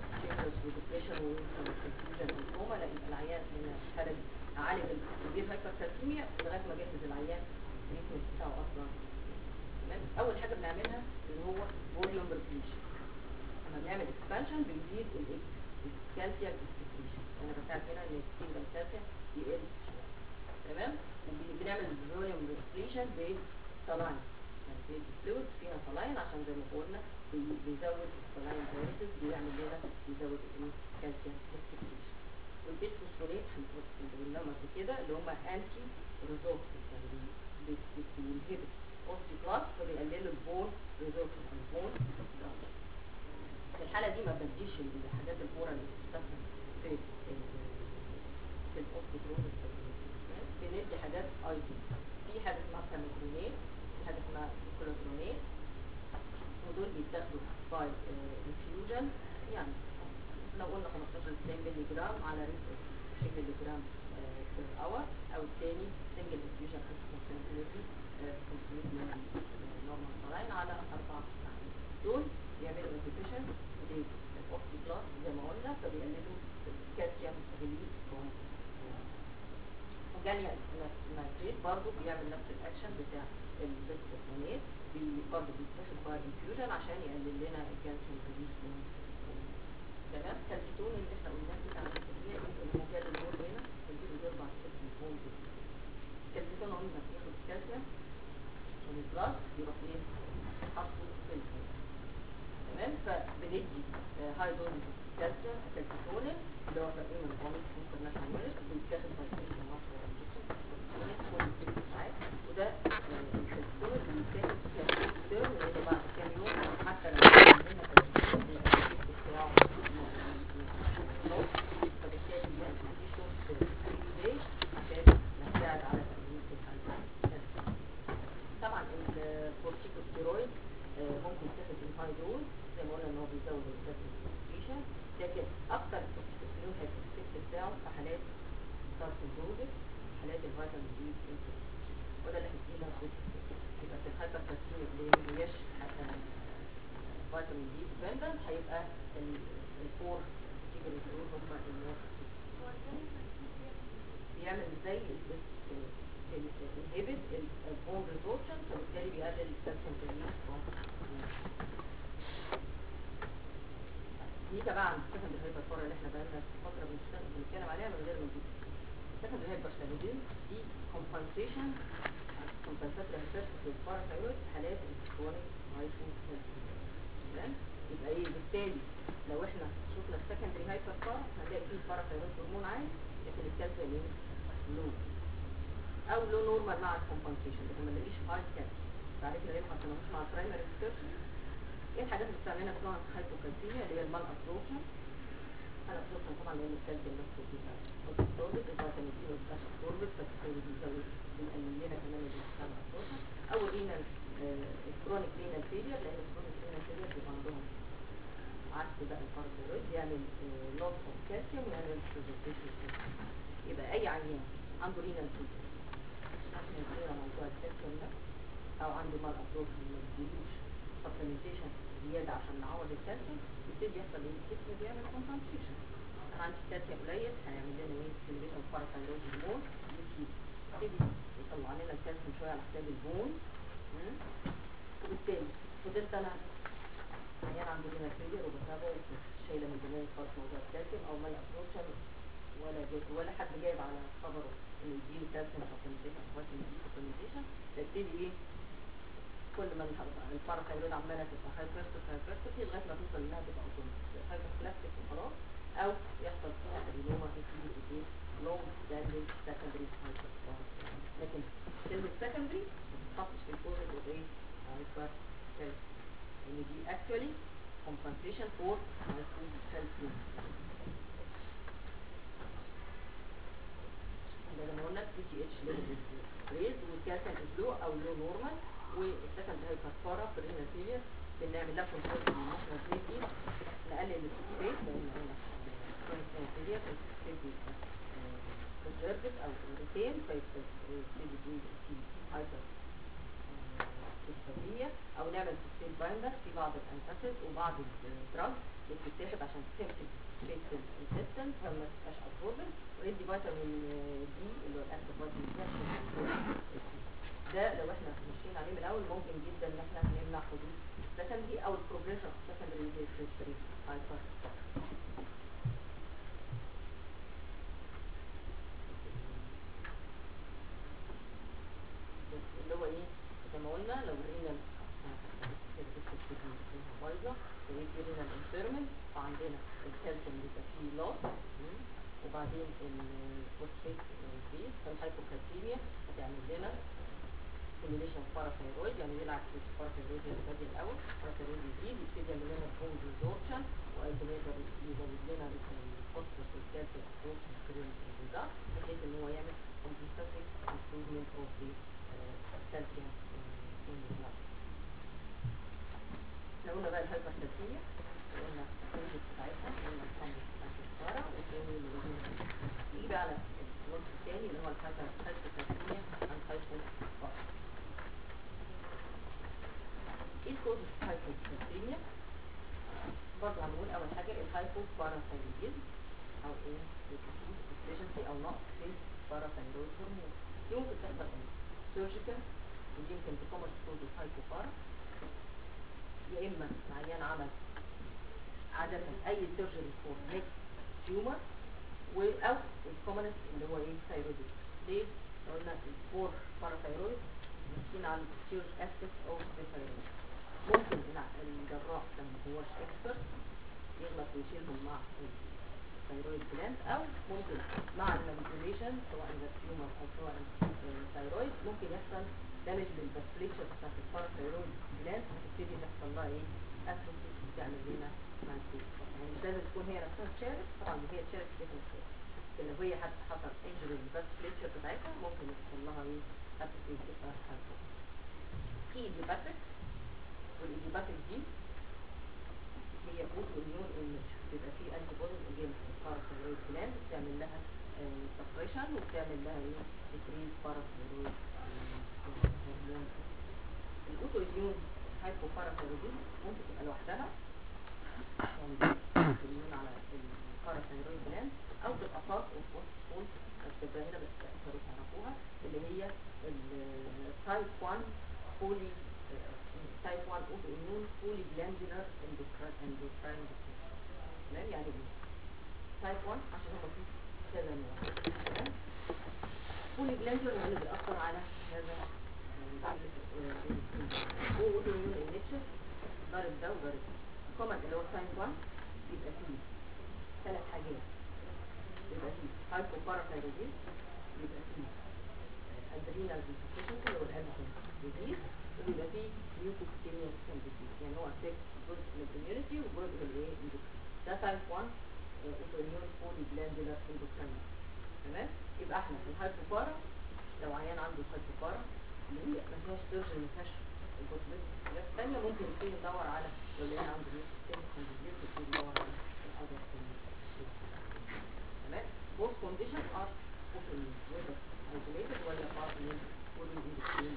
بنعمل اكسبانشن بنزيد الكالسيوم اكسكريشن انا بساعد هنا ان السيجنال كالسيوم يقل شويه تمام وبنعمل فوليوم ريستريشن بسلاين يعني في فلويد فيها سلاين عشان زي ما قلنا بي- بيزود السلاين دايريتس بيعمل لنا بيزود الكالسيوم اكسكريشن والبيت فوسفوريت هنقول اللي قلناهم قبل كده اللي هم انتي ريزورسز يعني بي- بي- بينهبت اوستي كلاس فبيقللوا البون ريزورسز او البون دامج في الحاله دي ما بديش الحاجات الاورال اللي بتستخدم في ال- في الاوستيكروز بندي حاجات اي دي في حاجه اسمها كاميكرونيت في حاجه اسمها كولوترونيت ودول بيتاخدوا باي انفيوجن يعني لو قلنا 15 ل 2 مللي جرام على ريت 20 مللي جرام بير اور او الثاني سنجل انفيوجن 500 مللي 500 مللي نورمال سلاين على اربع ساعات دول بيعملوا انهبيشن للاوكسي كلاس زي ما قلنا فبيقللوا الكالسيوم ريليز فروم وجاليا نايتريت برضه بيعمل نفس الاكشن بتاع البيسكوفونيت برضه بيتاخد باي انفيوجن عشان يقلل لنا الكالسيوم ريليز فروم تمام كالسيتون اللي احنا قلناه بتاع الاساسيه اللي هو جال الدور هنا بنجيبه دور بعد كده في الفون كالسيتون قلنا بياخد الكالسيوم من البلاس يروح ايه حاطه في الفون تمام فبندي هاي دوز كالسيوم كالسيتونين اللي هو تقريبا الفوميت ممكن ناس عملت بيتاخد باي انفيوجن مصر كل ست ساعات وده الكالسيتونين اللي بيتاخد كالسيتون اللي بعد كام يوم حتى لو عندنا كالسيتون بيبقى الإفكت بتاعه فبالتالي يعني في شورت داي عشان نساعد على تقليل الكالسيوم طبعا الكورتيكوستيرويد آه، ممكن تاخد الهاي دوز زي ما قلنا ان هو بيزود الكالسيوم كونسنتريشن لكن اكتر الكورتيكوستيرويد هيبقى الافكت بتاعه في حالات ساركوزوزس حالات الفيتامين دي وده اللي هيدينا يبقى في الهايبر كالسيوم اللي ما هياش فيتامين دي ديبندنت هيبقى الفور كورتيكوستيرويد هم الناس بيعمل زي الانهبت البون ريزورشن فبالتالي بيقلل الكالسيوم ريليز نيجي بقى عند السكندري هايبر فور اللي احنا بقالنا فتره بنشتغل بنتكلم عليها من غير ما نجيب السكندري هايبر ثايرويدين دي كومبنسيشن كومبنساتوري افكت للباراثايرويد في حالات الكرونيك هايبو تمام يبقى ايه بالتالي لو احنا شفنا السكندري هايبر فور هنلاقي فيه باراثايرويد هرمون عالي لكن الكالسيوم ايه لو او لو نورمال مع الكومبنسيشن لكن ما نلاقيش هاي كالسيوم فعرفنا ليه ما حطيناهوش مع البرايمري ريسيرش ايه الحاجات اللي بتعملنا كلها هايبوكالسيميا اللي هي المال ابسوربشن انا ابسوربشن طبعا لان الكالسيوم نفسه بيبقى ابسوربت الفيتامين دي ما بيبقاش ابسوربت فبالتالي بيزود بيقلل لنا كمان الكالسيوم ابسوربشن او الرينال الكرونيك رينال فيلير لان الكرونيك رينال فيلير بيبقى عندهم عكس بقى الباراثيرويد بيعمل لوس اوف كالسيوم ويعمل بريزرفيشن يبقى اي عيان عنده رينال فيلير عشان يصير موضوع الكالسيوم ده او عنده مال ابسوربشن ما بيجيبوش سبلمنتيشن زياده عشان نعوض الكالسيوم يبتدي يحصل ايه الجسم بيعمل كونسنتريشن عندي كالسيوم قليل هيعمل لنا ايه ستيميليشن باراثايرويد هرمون يزيد يبتدي يطلع لنا الكالسيوم شويه على حساب البون مم. وبالتالي فضلت انا عيان عنده رينال فيلير وبتابعه شايله من زمان خالص موضوع الكالسيوم او مال ابسوربشن ولا جاي ولا حد جايب على خبره انه يديله كالسيوم سبلمنتيشن او فيتامين دي سبلمنتيشن ببتدي ايه كل ما الباراثايرويد عماله تبقى هايبرستيك هايبرستيك لغايه ما توصل انها تبقى هايبربلاستيك وخلاص او يحصل فيها ادينوما يبتدي ايه لونج ستاندنج سكندري هايبر لكن كلمه سكندري ما بتتحطش في الكورس اوف ايه هايبر ان دي actually compensation for hypocalcemia زي ما قلنا البي تي اتش ليفل ريز والكالسيوم از لو او لو نورمال والسكند هايبرفارا في الرينال فيلير بنعمل لها كنترول بالموشنال سيفتي نقلل السبيس لان قلنا كرونيك رينال فيلير السبيس كونسرفت او ريتين فيبتدي دي تي هايبر الصدية او نعمل سيستين بايندر في بعض الانتاسيد وبعض الدراج اللي بتتاخد عشان تمسك سبيس الريزيستنس فما تبقاش ابسوربن ويدي فيتامين دي اللي هو الاكتف فيتامين دي عشان ده لو احنا ماشيين عليه من الاول ممكن جدا ان احنا نمنع حدوث السكندري او البروجريشن اوف سكندري ريسبيري هايبر اللي هو ايه زي ما قلنا لو الرينال بايظه ويجي رينال انفيرمنت فعندنا الكالسيوم بيبقى فيه لوس وبعدين الفوسفيت انكريز فالهايبوكالسيميا هتعمل لنا ستيميليشن باراثايرويد يعني يلعب في الباراثايرويد هي البادي الاول الباراثايرويد يزيد يبتدي يعمل لنا بون ريزوربشن وايضا يقدر يزود لنا الفوسفورس والكالسيوم ابسوربشن سكرين ده بحيث ان هو يعمل compensating improvement of the uh, calcium uh, in the blood. احنا قلنا بقى الهايبركالسيميا وقلنا الكونجكت بتاعتها وقلنا الكونجكت بتاعت السكارة والتاني اللي بيجي يجي بقى على النص التاني اللي هو الهايبركالسيميا عن هايبوبارا ايه الكوز الهايبوكالسيميا برضه هنقول اول حاجه الهايبوباراثايرويدزم او ايه deficiency او نقص في باراثايرويد هرمون دي ممكن تحصل ايه سيرجيكال ودي يمكن تكون كوز الهايبوبارا يا اما عيان عمل عادة اي سيرجري فور نيك تيومر او الكومنست اللي هو ايه ثايرويد ليه؟ قلنا الفور باراثايرويد ماسكين على السيرج اسبكت اوف ذا ثايرويد ممكن الجراح لما ما هوش اكسبرت يغلط ويشيلهم مع الثايرويد جلاند او ممكن مع المانيبيوليشن سواء ده تيومر او سواء ثايرويد ممكن يحصل دامج للباسبليتشر بتاعت الباراثايرويد جلاند تبتدي تحصل لها ايه اتروفي وتعمل لنا مانسيس يعني مش لازم تكون هي نفسها تشارك طبعا هي تشارك في كده لكن لو هي حتى حصل انجري للباسبليتشر بتاعتها ممكن يحصل لها ايه اتروفي تبقى حالته في ايديوباثيك والايديوباثيك دي هي اوتو اميون ايمج بيبقى في انتي بوديز اجينست الباراثايرويد جلاند بتعمل لها سبريشن وبتعمل لها ايه تكريز باراثايرويد هرمون الاوتو اميون هايبوباراثايرويدزم ممكن تبقى لوحدها يعني اوتو اميون على الباراثايرويد جلاند او تبقى بارت اوف وات كولد بتبقى هنا بس تقدروا تعرفوها اللي هي التايب 1 بولي تايب 1 اوتو اميون بولي جلاندولار اندوكراين تمام يعني ايه تايب 1 عشان هو فيه كذا نوع تمام بولي جلاندولار يعني بيأثر على هذا هو اوتو اميون انيتشر ضارب ده وضارب ده كومن اللي هو تايب 1 بيبقى فيه ثلاث حاجات بيبقى فيه هايبوباراثايرويدزم بيبقى فيه adrenal insufficiency اللي هو الادرينال ديزيز وبيبقى فيه mucocutaneous skin disease يعني هو affect جزء من الاميونيتي وجزء من الايه endocrine ده تايب 1 autoimmune polyglandular endocrine تمام يبقى احنا في الهايبوبارا لو عيان عنده هايبوبارا اللي هي ما فيهاش سيرجري ما فيهاش البوتبيت حاجات ثانيه ممكن نبتدي ندور على لو لقينا عنده mucocutaneous disease نبتدي ندور على الاذر تمام both conditions are autoimmune whether isolated ولا part من autoimmune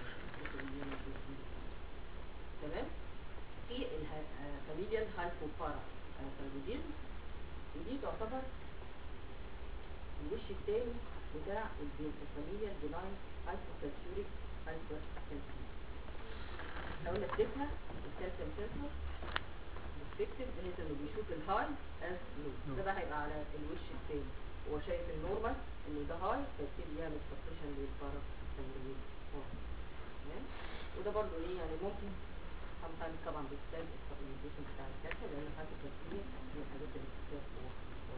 تمام في الفاميليال هايبوبارا ثايرويدزم ودي تعتبر الوش الثاني بتاع الفاميليال بناين هايبوكالسيوريك هايبركالسيوريك لو نسيتها الكالسيوم سنسور بيرسبكتيف بحيث انه بيشوف الهاي از لو ده بقى هيبقى على الوش الثاني هو شايف النورمال ان ده هاي فيبتدي يعمل سبريشن للبارا ثايرويد تمام وده برضو ايه يعني ممكن sometimes طبعا بيحتاج السبلمنتيشن بتاع الكالسيوم لان الهايبوكالسيميا من الحاجات اللي بتحتاج قوه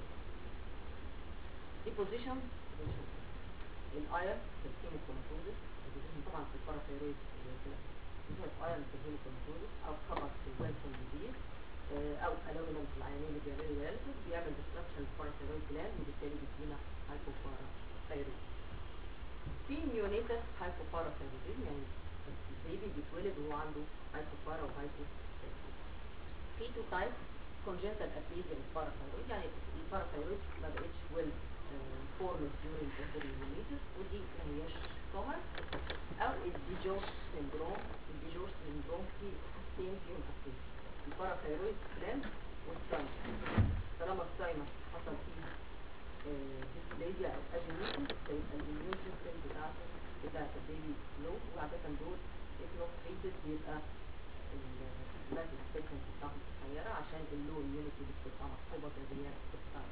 دي بوزيشن الاير في الكيموكروماتوزس البوزيشن طبعا في الباراثايرويد هو الايرن في الهيموكروماتوزس او خبر في الويلسون ديزيز او الومنيوم في العيانين اللي بيعملوا دياليسيس بيعمل ديستركشن للباراثايرويد جلاند وبالتالي بيدينا هايبوباراثايرويد في نيونيتس هايبوباراثايرويدزم يعني البيبي بيتولد وهو عنده هايبوبارا وهايبو في تو تايب congenital aplasia للباراثايرويد يعني الباراثايرويد ما بقتش ويل فورمد during ovarian ودي ما هياش common او الديجورس سيندروم الديجورس سيندروم في حاجتين فيهم اساسي الباراثايرويد جلاند والثايمس طالما الثايمس حصل فيه ديسبليزيا او اجينيشن فيبقى الاميون سيستم بتاعته بتاعت البيبي لو وعادة دول if not treated بيبقى اللايف اكسبكتنسي بتاعهم قصيرة عشان اللو immunity اللي بتبقى مطلوبة في الغياب بتاعهم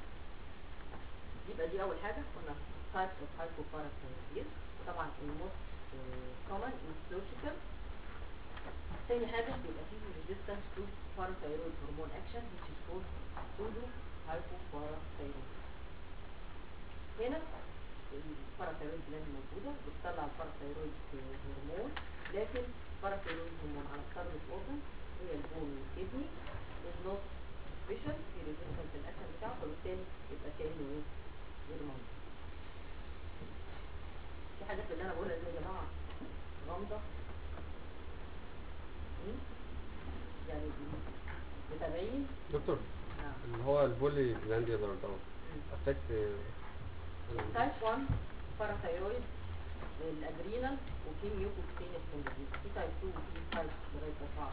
يبقى دي أول حاجة قلنا types of hypoparathyroidism طبعا الموست common is surgical تاني حاجة بيبقى فيه resistance to parathyroid hormone action which is called pseudo hypoparathyroidism هنا الباراثيرويد جلاند موجودة بتطلع الباراثيرويد هرمون لكن الباراثيرويد هرمون على التارجت اورجن هي البون والكدني is not special في resistance الاكشن بتاعه فبالتالي يبقى كأنه ايه غير موجود في حاجات اللي انا بقولها دي يا جماعة غامضة مم؟ يعني متابعين دكتور نعم اللي هو البولي جلانديولار دوت مم. افكت تايب 1 باراثايرويد الادرينال وفي ميوكوكتينيس كونديزيز في تايب 2 وفي تايب لغايه 4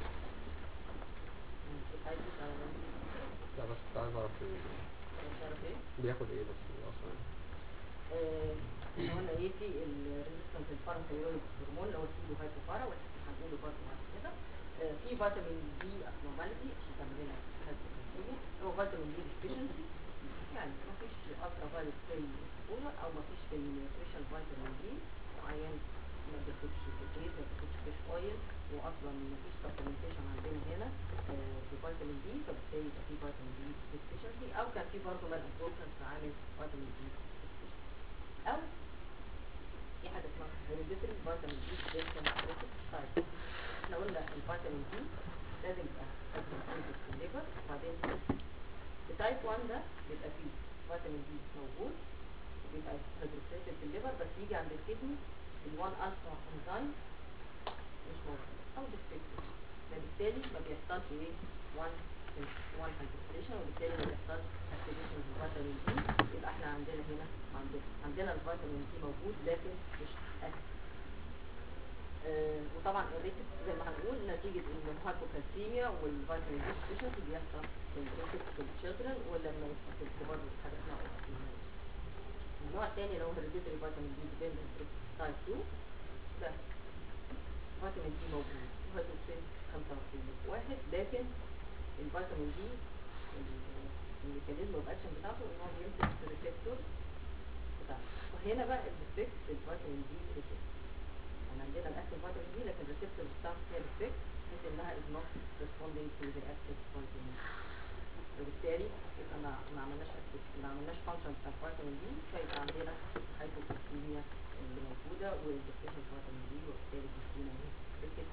التايب دي على جنب لا بس كنت عايز اعرف مش عارف ايه بياخد ايه بس اصلا آه، احنا قلنا ايه في الريزيستنت الباراثايرويد هرمون اللي هو السيدو هايبوبارا واحنا هنقوله برضه بعد كده آه، في فيتامين دي ابنورماليتي عشان تعمل لنا هايبوكالسيميا هو فيتامين دي ديفيشنسي يعني مفيش الترا فايلوت سيل اكسبوجر او مفيش في النيوتريشن فيتامين دي معين ما بياخدش كتير ما بياخدش فيش اويل واصلا مفيش سبلمنتيشن عندنا هنا آه، في فيتامين دي فبالتالي يبقى في فيتامين دي ديفيشنسي او كان في برضه مال ابزوربشن فعامل فيتامين دي deficiency. او في حاجه اسمها هيريديتري فيتامين دي ديفيشنسي طيب احنا قلنا الفيتامين دي لازم يبقى هيدروكسيد في الليفر وبعدين التايب 1 ده بيبقى فيه فيتامين دي موجود بيبقى هيدروكسيد في الليفر بس يجي عند الكدني ال1 الفا انزيم مش موجود او ديفكتيف فبالتالي ما بيحصلش ايه 1 1 هيدروكسيشن وبالتالي ما بيحصلش اكتيفيشن للفيتامين دي يبقى احنا عندنا هنا عندنا عندنا الفيتامين دي موجود لكن مش اكتف آه، وطبعا الريكت زي ما هنقول نتيجة ان الهايبوكالسيميا والفيتامين دي ديفيشنسي بيحصل في الريكت في الشيلدرن ولما يبقى في الكبار حاجة اسمها اوكسيميا النوع الثاني اللي هو هيريديتري فيتامين دي ديبندنت تايب 2 ده فيتامين دي موجود وهيدروكسيد 25 واحد لكن الفيتامين دي ال- الميكانيزم اوف اكشن بتاعته ان هو بيمسك في الريسبتور بتاعته وهنا بقى الديفكت في الفيتامين دي ريسبتور يعني عندنا الاكتف فيتامين دي لكن الريسبتور بتاعته فيها ديفكت بحيث انها is not responding to the active vitamin وبالتالي يبقى ما ما عملناش active ما عملناش function بتاع الفيتامين دي فيبقى عندنا هايبوكالسيميا اللي موجوده والديفكشن فيتامين دي وبالتالي بيدينا ايه ريكت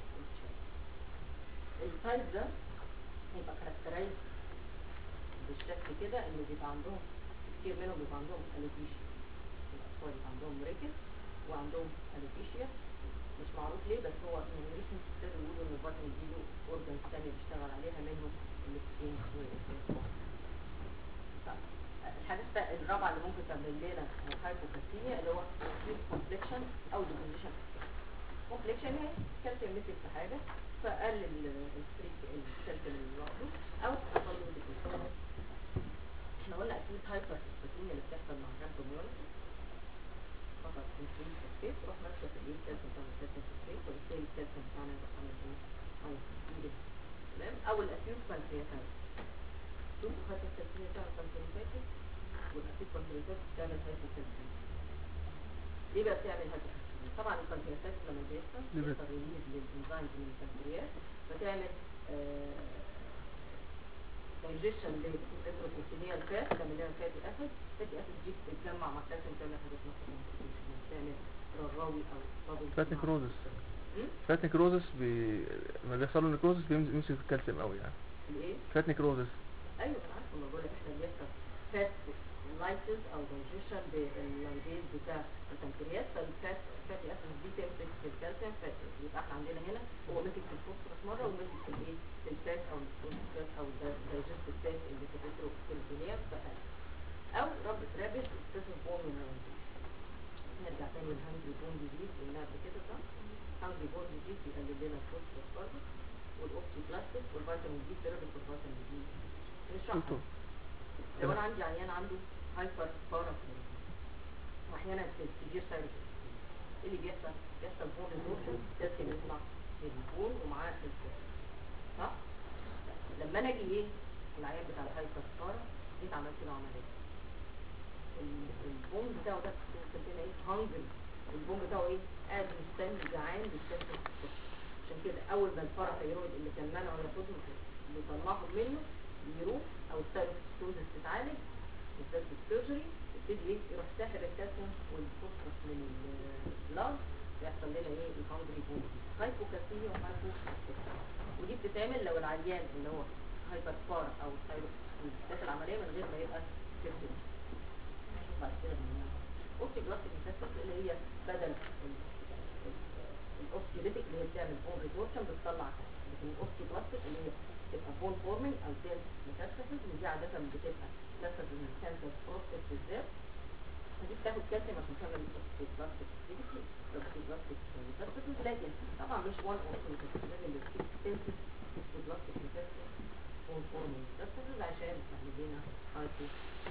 التايب ده هيبقى كاركترايز بالشكل كده انه بيبقى عندهم كتير منهم بيبقى عندهم الوبيشيا الاطفال بيبقى عندهم ريكت وعندهم الوبيشيا مش معروف ليه بس هو من ريسنت ابتدوا يقولوا ان الفيتامين دي له اورجنز ثانيه بيشتغل عليها منهم السكين الحاجة التا- الرابعة اللي ممكن تعمل لنا هايبوكالسيميا اللي هو كومبلكشن او ديبوزيشن كومبلكشن هي كالسيوم مسك في حاجة فقلل الفريك الكالسيوم اللي لوحده او حصل له ديبوزيشن احنا قلنا اكيد هايبر اللي بتحصل مع الكالسيوم فقط انسولين فوسفات تروح ماسكه في الايه الكالسيوم بتاع الكالسيوم فوسفات وبالتالي الكالسيوم بتاعنا يبقى عامل ايه؟ عايز كتير تمام او الاكيوت بانكرياتايت شوفوا هايبوكالسيميا بتاعت بانكرياتايت والاكيوت بانكرياتايت بتعمل هايبوكالسيميا ليه بقى بتعمل هايبوكالسيميا؟ طبعا البانكرياتايت لما بيحصل ليه بيحصل ريليز للانزيمز من البنكرياس فتعمل دايجيشن للبروتينية الفات تعمل لنا فاتي اسيد فاتي اسيد دي بتتجمع مع الكالسيوم تعمل حاجه اسمها كونستيبيشن بتعمل رغاوي او بابل فات نكروزس فات نكروزس بي... لما بيحصل له نكروزس بيمسك في الكالسيوم قوي يعني الايه؟ فات نكروزس ايوه انا عارفه ما بقول لك احنا بيحصل فات لايسز او دايجيشن باللايبيز بتاع البنكرياس فالفات فاتي اسيد دي تمسك في الكالسيوم فيبقى احنا عندنا هنا هو مسك في الفوسفورس مره ومسك في الايه؟ في الفات او الفات او الدايجست فات اللي في الريتروكسيلوبينيا فقال او رب رابط اكسسيف بون مينراليزيشن نرجع تاني للهانجري بون ديزيز قلنا قبل كده صح؟ هانجري بون ديزيز بيقلل لنا الفوسفورس برضه والاوكسي بلاستيك والفيتامين دي ثيرابي والفيتامين دي نشرحها دكتور لو انا عندي عيان عنده هايبر باراثيرويدزم واحيانا سيفير سايد ايه اللي بيحصل؟ بيحصل بون ريزورشن كالسيوم يطلع البون ومعاه الكتف صح؟ لما انا اجي ايه العيان بتاع الهايبرسكارا جيت عملت له عمليه ال- البون بتاعه ده بنسميه ايه هانجري البون بتاعه ايه قاعد مستني جعان بيستنى عشان كده اول ما الباراثيرويد اللي كان منعه ياخدهم بيطلعهم منه يروح او الثايروكسيتوزس تتعالج بالذات في السيرجري يبتدي ايه يروح ساحب الكالسيوم والفوسفورس من البلاد يحصل لنا ايه الهانجري بون هايبوكالسيميا وهايبو ودي بتتعمل لو العيان اللي هو هايبر بار او ثايروكسيتوزس داخل العمليه من غير ما يبقى سيرجري هنشوف بعد كده منها اوستيوبلاستيك ميتاستاسيس اللي هي بدل الاوستيوليتيك اللي هي بتعمل بون ريزورشن بتطلع لكن الاوستيوبلاستيك اللي هي بتبقى بون فورمينج او دينس ميتاستاسيس ودي عاده بتبقى ميتاستاسيس من الكانسر بروستات بالذات ودي بتاخد كالسيوم عشان تعمل الاوستيوبلاستيك اكتيفيتي الاوستيوبلاستيك ميتاستاسيس لكن طبعا مش وان اوستيوبلاستيك لازم يبقى اكستنسيف اوستيوبلاستيك ميتاستاسيس بون فورمينج ميتاستاسيس عشان تعمل لنا هايبو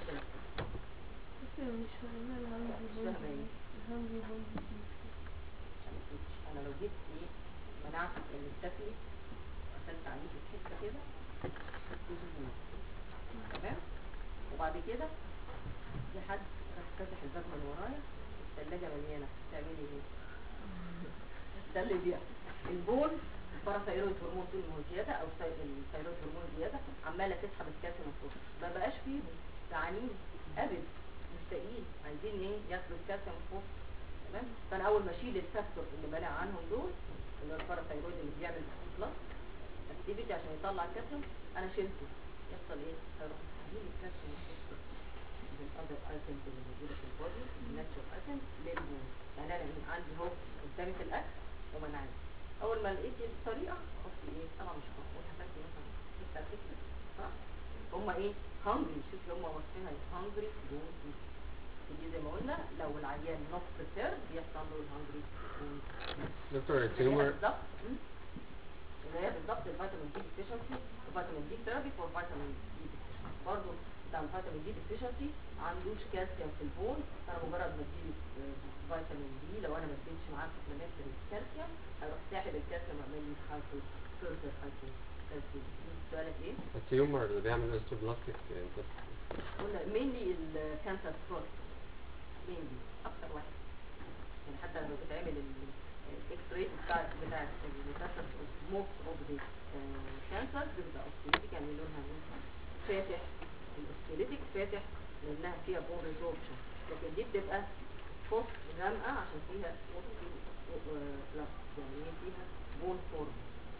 بس مش فاهمة الهانجي مش فاهمة بوندي ايه؟ الهانجي بوندي انا لو جيت ايه منعت ان التفلي قفلت عليه في حته كده تظبط تمام وبعد كده في حد راح فاتح الباب من ورايا الثلاجه مليانه تعملي ايه ده اللي بيحصل البول الباراثايرويد هرمون طول ما هو زياده او الثاي- الثايرويد هرمون زياده عماله تسحب الكالسيوم فوق ما بقاش فيهم جعانين ابد مستائين عايزين ايه ياكلوا الكالسيوم فوق تمام فانا اول ما اشيل الفاكتور اللي منع عنهم دول اللي هو الباراثايرويد اللي بيعمل بلس اكتيفيتي عشان يطلع الكالسيوم انا شلته يحصل ايه هيروح يحول الكالسيوم فوسفور من الاذر ايتمز اللي موجوده في البودي الناتشورال ايتمز للبون يعني انا عندي اهو قدامي في الاكل ومنعني اول ما لقيت الطريقه احط ايه طبعا مش هحط هتاكل مثلا ستة ستة صح هما ايه هانجري شوف هما واصفينها هانجري بون دي زي ما قلنا لو العيان نوت بريفير بيحصل له الهانجري بون دكتور اللي هي التيومر بالظبط م? اللي هي بالظبط الفيتامين دي ديفيشنسي وفيتامين دي ثيرابي فور فيتامين دي ديفيشنسي برضه بتاع الفيتامين دي ديفيشنسي ما عندوش كالسيوم في البون فانا مجرد ما اديله آه، فيتامين دي لو انا ما اديتش معاه سبلمنتري كالسيوم هيروح ساحب الكالسيوم ويعمل لي هايبو فيرزر هايبو كالسيوم سؤالك ايه؟ التيومر اللي بيعمل اوستيوبلاستيك قلنا مينلي الكانسر بروست مينلي اكتر واحد يعني حتى لما بتعمل الاكس راي بتاع بتاع الكانسر موست اوف ذا كانسر بتبقى اوستيوليتيك يعني لونها لون فاتح الاوستيوليتيك فاتح لانها فيها بون ريزوربشن لكن دي بتبقى فوق غامقه عشان فيها بلس يعني هي فيها بون فورم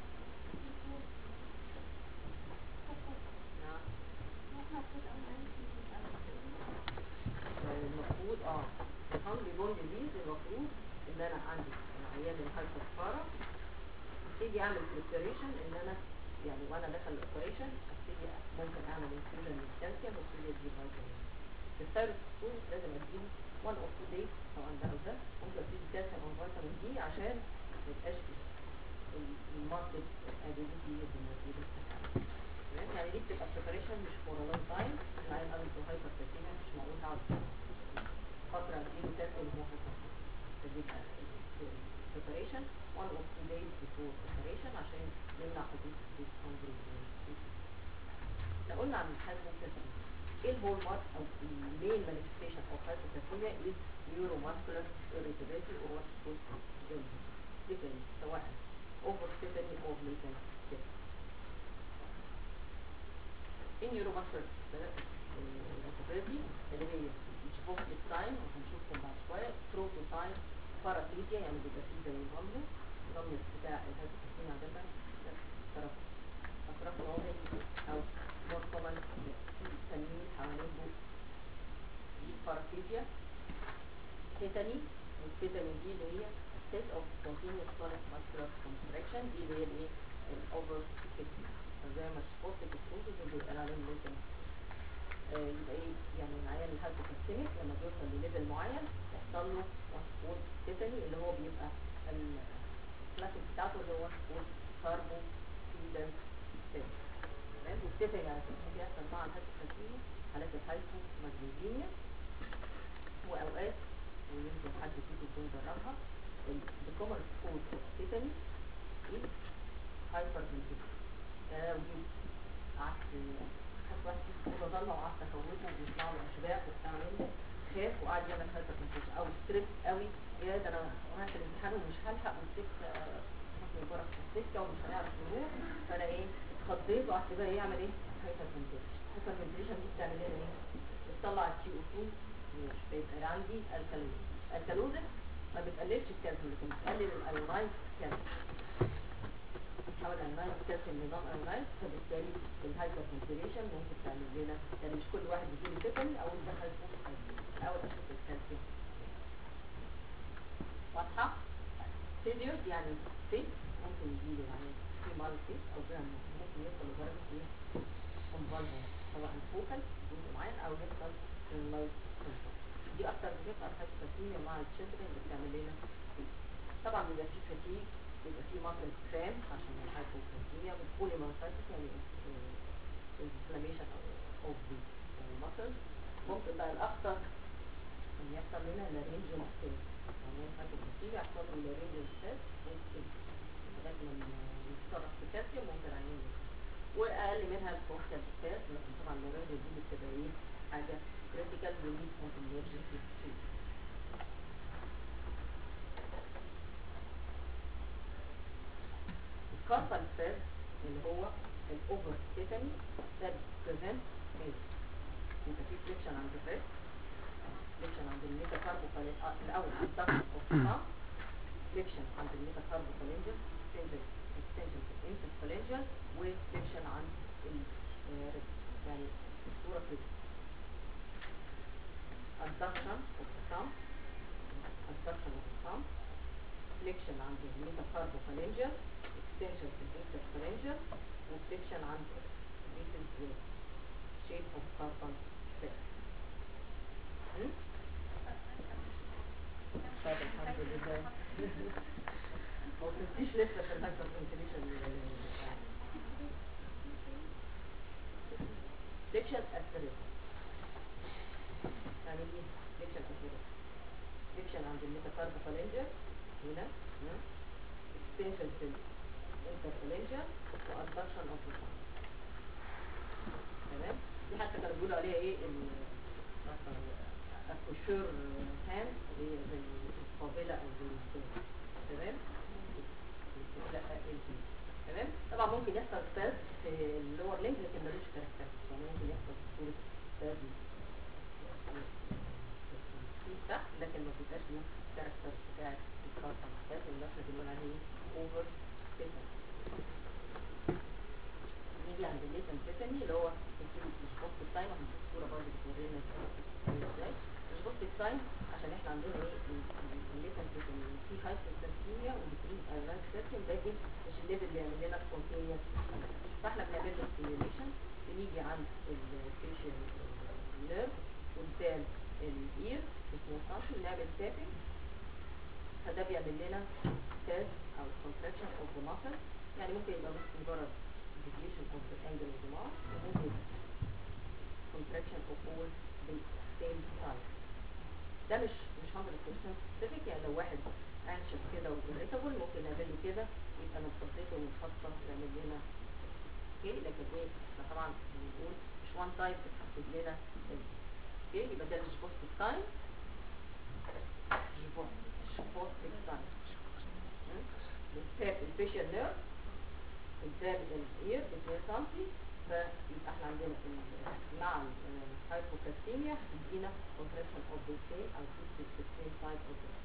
نعم المفروض اه الهانجري بون ديزيز المفروض ان انا عندي العيان الهايبر فارا ابتدي اعمل بريباريشن ان انا يعني وانا داخل الاوبريشن ابتدي ممكن اعمل انفيوجن من الكالسيوم وابتدي ادي فيتامين في الثايروكسين لازم اديله 1 اور 2 دايز طبعا ده او ده ممكن اديله كالسيوم او فيتامين دي عشان ما يبقاش الماركت ابيليتي اللي موجوده تمام يعني دي بتبقى بريباريشن مش فور ا لونج تايم العيان عنده هايبر كالسيميا مش معقول اقعد فتره اديله كالسيوم وهو هايبر فبيبقى preparation one or two days before preparation عشان نمنع حدوث this hungry لو قلنا عن الهايبوكالسيميا ايه البول مارك او المين manifestation of hypocalcemia is neuromuscular irritability or what's called jaundice depends سواء over tetany or latent tetany in neuromuscular irritability اللي هي مش focus time وهنشوفهم بعد شوية prototype باراسيتيا يعني بيبقى فيه زي الرمل الرمل بتاع الهيدروكسين عادة طرف أطراف ناضج أو مور كومن في تنميل حوالين بوق دي باراسيتيا تيتاني والتيتاني دي اللي هي state of continuous chronic muscular contraction دي اللي هي الايه الاوفر زي ما سبورت الكسوسس اللي بيتقال عليهم ليزن يبقى ايه يعني العيان الهايبوكالسيميك لما بيوصل لليفل معين يحصل له وسبورت تيتاني اللي هو بيبقى الكلاسيك بتاعته اللي هو وسبورت كاربو فيدنس تمام والتيتاني على فكره بيحصل مع الهايبوكالسيميا حالات الهايبو ماجنيزيميا واوقات ويمكن حد فيكم يكون جربها الكومن كود اوف تيتاني ايه هايبر فنتيليشن يعني لو جيت قعدت خدت واحد في الأوضة ضلمة وقعدت أخوفه وبيطلع له أشباح وبتاع منه خاف وقعد يعمل هايبر فنتيليشن أو ستريس قوي يا ده أنا رايح الامتحان ومش هلحق والسكة حكم برك في السكة ومش هنعرف نروح فأنا إيه اتخضيت وقعدت بقى يعمل إيه هايبر فنتيليشن هايبر فنتيليشن دي بتعمل لنا إيه؟ بتطلع الكيو 2 مش فيبقى عندي الكالوز الكالوزس ما بتقللش الكالسيوم لكن بتقلل الايونايز كالسيوم بتحول الايونايز كالسيوم لنون ايونايز فبالتالي الهايبر فنتيليشن ممكن تعمل لنا يعني مش كل واحد يجيله تيفاني او يدخل فوق الكالسيوم او اشوف الكالسيوم واضحه سيديوس يعني فيس ممكن يجيله يعني في مال فيس او جرام ممكن يوصل لدرجه ايه convulsion سواء فوكال جزء معين او يحصل لايف دي اكتر بتبقى الهايبوكالسيميا مع الشيلدرن اللي بتعمل لنا فيه. طبعا بيبقى فيه فتيج بيبقى فيه ماسل كرام عشان الهايبوكالسيميا والبولي ماسايتس يعني انفلاميشن اوف ذا ماسل ممكن بقى الاخطر ان يحصل لنا لارينجال ستيت يعني الهايبوكالسيميا يحصل له لارينجال ستيت ممكن لغايه ما يتصرف في كالسيوم ممكن عينه واقل منها الكوكتيل ستيت لكن طبعا اللارينجال دي بتبقى ايه حاجه critical we need an emergency treatment. الكاربال سبير اللي هو الاوفر تيتاني ده بريفنت ايه؟ يبقى في فليكشن عند الريست فليكشن عند الميتاكاربوكالين الاول عند الضغط اوف فليكشن عند الميتاكاربوكالينجل extension في الانترفالينجل وفليكشن عند الريست يعني الصوره كده abduction of the thumb, abduction of the thumb, flexion عند الميتاكاربوفالنجر, extension في الانترفالنجر, وفليكشن عند this is the shape of carpal tunnel. Hmm? طيب الحمد لله ما وصلتيش لسه في الهايبر فنتيليشن فليكشن اسبريشن تعمل ايه فليكشن اسبريشن فليكشن عند الميتاكاربوفالنجر هنا اكستنشن في الانترفالنجر وادكشن اوف ذا تمام دي حتى كانوا بيقولوا عليها ايه الكوشور هاند اللي هي زي القابلة او زي الكوشور. تمام لا الجي تمام طبعا ممكن يحصل سباز في اللور لينك لكن ملوش كاركتر يعني ممكن يحصل في صورة سباز في تحت لكن ما بيبقاش له كاركتر بتاع الكارتا سباز اللي احنا بنقول عليه اوفر تيتن نيجي عند الليتن تيتاني اللي هو مش بوست التايم هنشوف الصورة برضه بتورينا ازاي مش بوست التايم عشان احنا عندنا ايه الليتن تيتاني في هايبوكالسيميا وديكريز ايران كالسيوم ده ايه مش الليفل اللي يعمل لنا سبونتينيوس فاحنا بنعمل له ستيميوليشن بنيجي عند الفيشل نيرف قدام الاير اسمه سنتي بنعمل تابنج فده بيعمل لنا تاز او contraction of the muscle يعني ممكن يبقى بس مجرد deviation of the angle of the mass وممكن يبقى contraction of all the same side ده مش مش 100% specific يعني لو واحد anxious كده وirritable ممكن نعمل له كده يبقى انا اتخضيته ومتخصص يعمل لنا اوكي لكن ايه احنا طبعا بنقول مش وان تايب بتحدد لنا اوكي يبقى ده مش بوست تايم مش بوست مش بوست تايم بتاب الفيشال نيرف قدام الاير ب 2 سم فيبقى احنا عندنا ال- مع الهايبوكالسيميا هتدينا contraction of the same او twisted في the same side of the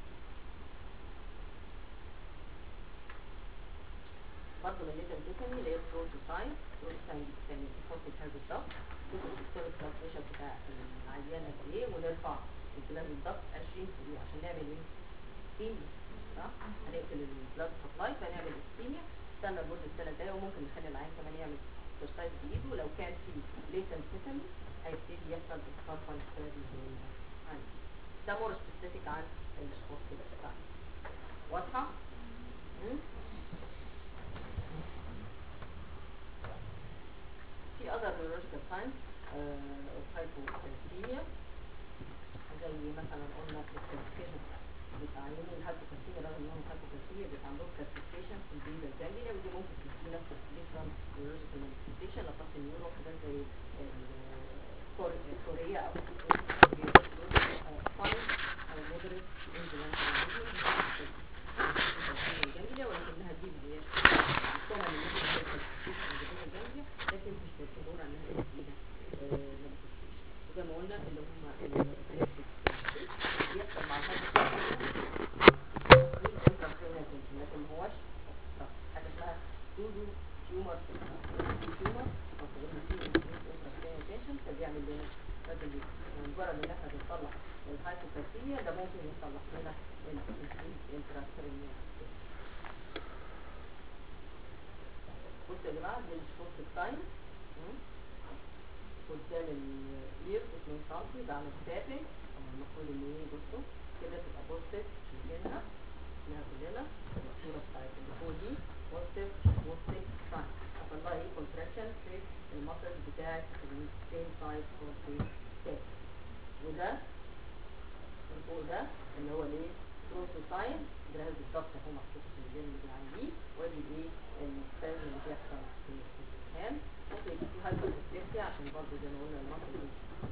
برضه من الليتر تيتاني اللي هي بروتوساين بروتوساين دي بتعمل بتحط الهرب الضغط تشوف السيستم ترانسميشن بتاع العيانه قد ايه ونرفع البلاد الضغط 20 دقيقه عشان نعمل ايه؟ ستيميا صح؟ هنقفل البلاد سبلاي فنعمل ستيميا استنى لمده ثلاث دقايق وممكن نخلي العيان كمان يعمل اكسرسايز بايده ولو كان في ليتن تيتاني هيبتدي يحصل الكاربال ستادي عندي ده مور سبيسيفيك عن السبوت بتاعنا واضحه؟ مم؟ في other neurological signs uh, of hypocalcemia زي مثلا قلنا الكالسيفيكيشن بيبقى عيانين الهايبوكالسيميا رغم انهم هايبوكالسيميا بيبقى عندهم كالسيفيكيشن في البيزا الجانجليا ودي ممكن تدينا ديفرنت نيورولوجيكال مانيفستيشن لا تصل نيورو حاجات زي كوريا او فاين او مودريت الجانجليا ولكنها دي اللي هي الكومن اللي هي الكالسيفيكيشن الجانجليا لكن مش بتدور انها فيها مانيفستيشن زي ما قلنا اللي هم بيحصل مع الهايبوكالسيميا لكن ما هوش حاجه اسمها سودو تيومر تيومر او تنشن فبيعمل لنا بدل مجرد ان احنا بنصلح الهايبوكالسيميا ده ممكن يصلح لنا الانتراسيرينيا بصوا يا جماعه دي الشورت ساين قدام الاير 2 سم بعمل تابنج المفروض ان ايه بصوا كده تبقى بوستيف شايفينها اسمها كلنا الصوره بتاعت اللي فوق دي بوستيف بوستيف ساين حصل لها ايه كونتراكشن في المسلز بتاعت السيم سايد اوف ذا تاب وده اللي فوق ده اللي هو الايه بروتو ساين ده بالظبط اهو محطوط في الجيم اللي عليه وادي ايه السباز اللي بيحصل في الامتحان ممكن يبقى في هايبر عشان برضه زي ما قلنا المصل دي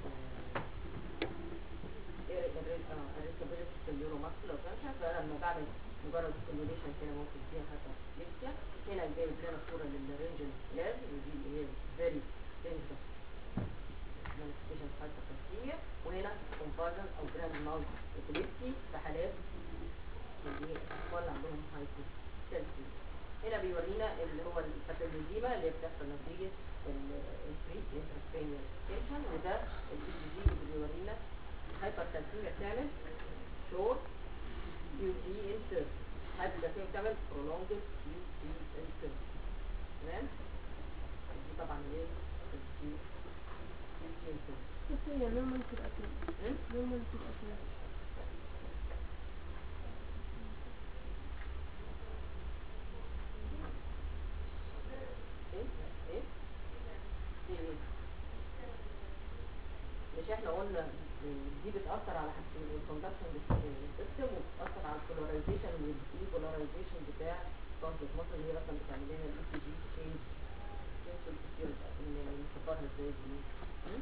الريسابيلتي في اليورو ماسكولار جانكشن فلما بعمل مجرد ستيميوليشن كده ممكن فيها هايبر هنا جايب لنا صوره للرينجن لاز ودي اللي هي فيري دينجرس مانيفستيشن هايبركالسيميا وهنا كونفرجن او جراند ماوس ابيليبسي في حالات اللي هي الاطفال اللي عندهم هايبوكالسيميا هنا بيورينا اللي هو الباثوجينيزيما اللي بتحصل نتيجه الانكريس انتراسبينيال تنشن وده الاي جي جي اللي بيورينا الهايبركالسيميا بتعمل شورت كيو تي انسيرت الهايبركالسيميا بتعمل prolonged كيو تي انسيرت تمام دي طبعا ايه الكيو كيو تي انسيرت بس هي نورمال تبقى كده نورمال تبقى كده ايه ايه دي ايه مش احنا قلنا دي بتأثر على حاجتين الكوندكشن سيستم وبتأثر على البولاريزيشن والاي بولاريزيشن بتاع كونتنت مصر اللي هي اصلا بتعمل لنا الاي سي جي تشينج نفكرها ازاي دي م?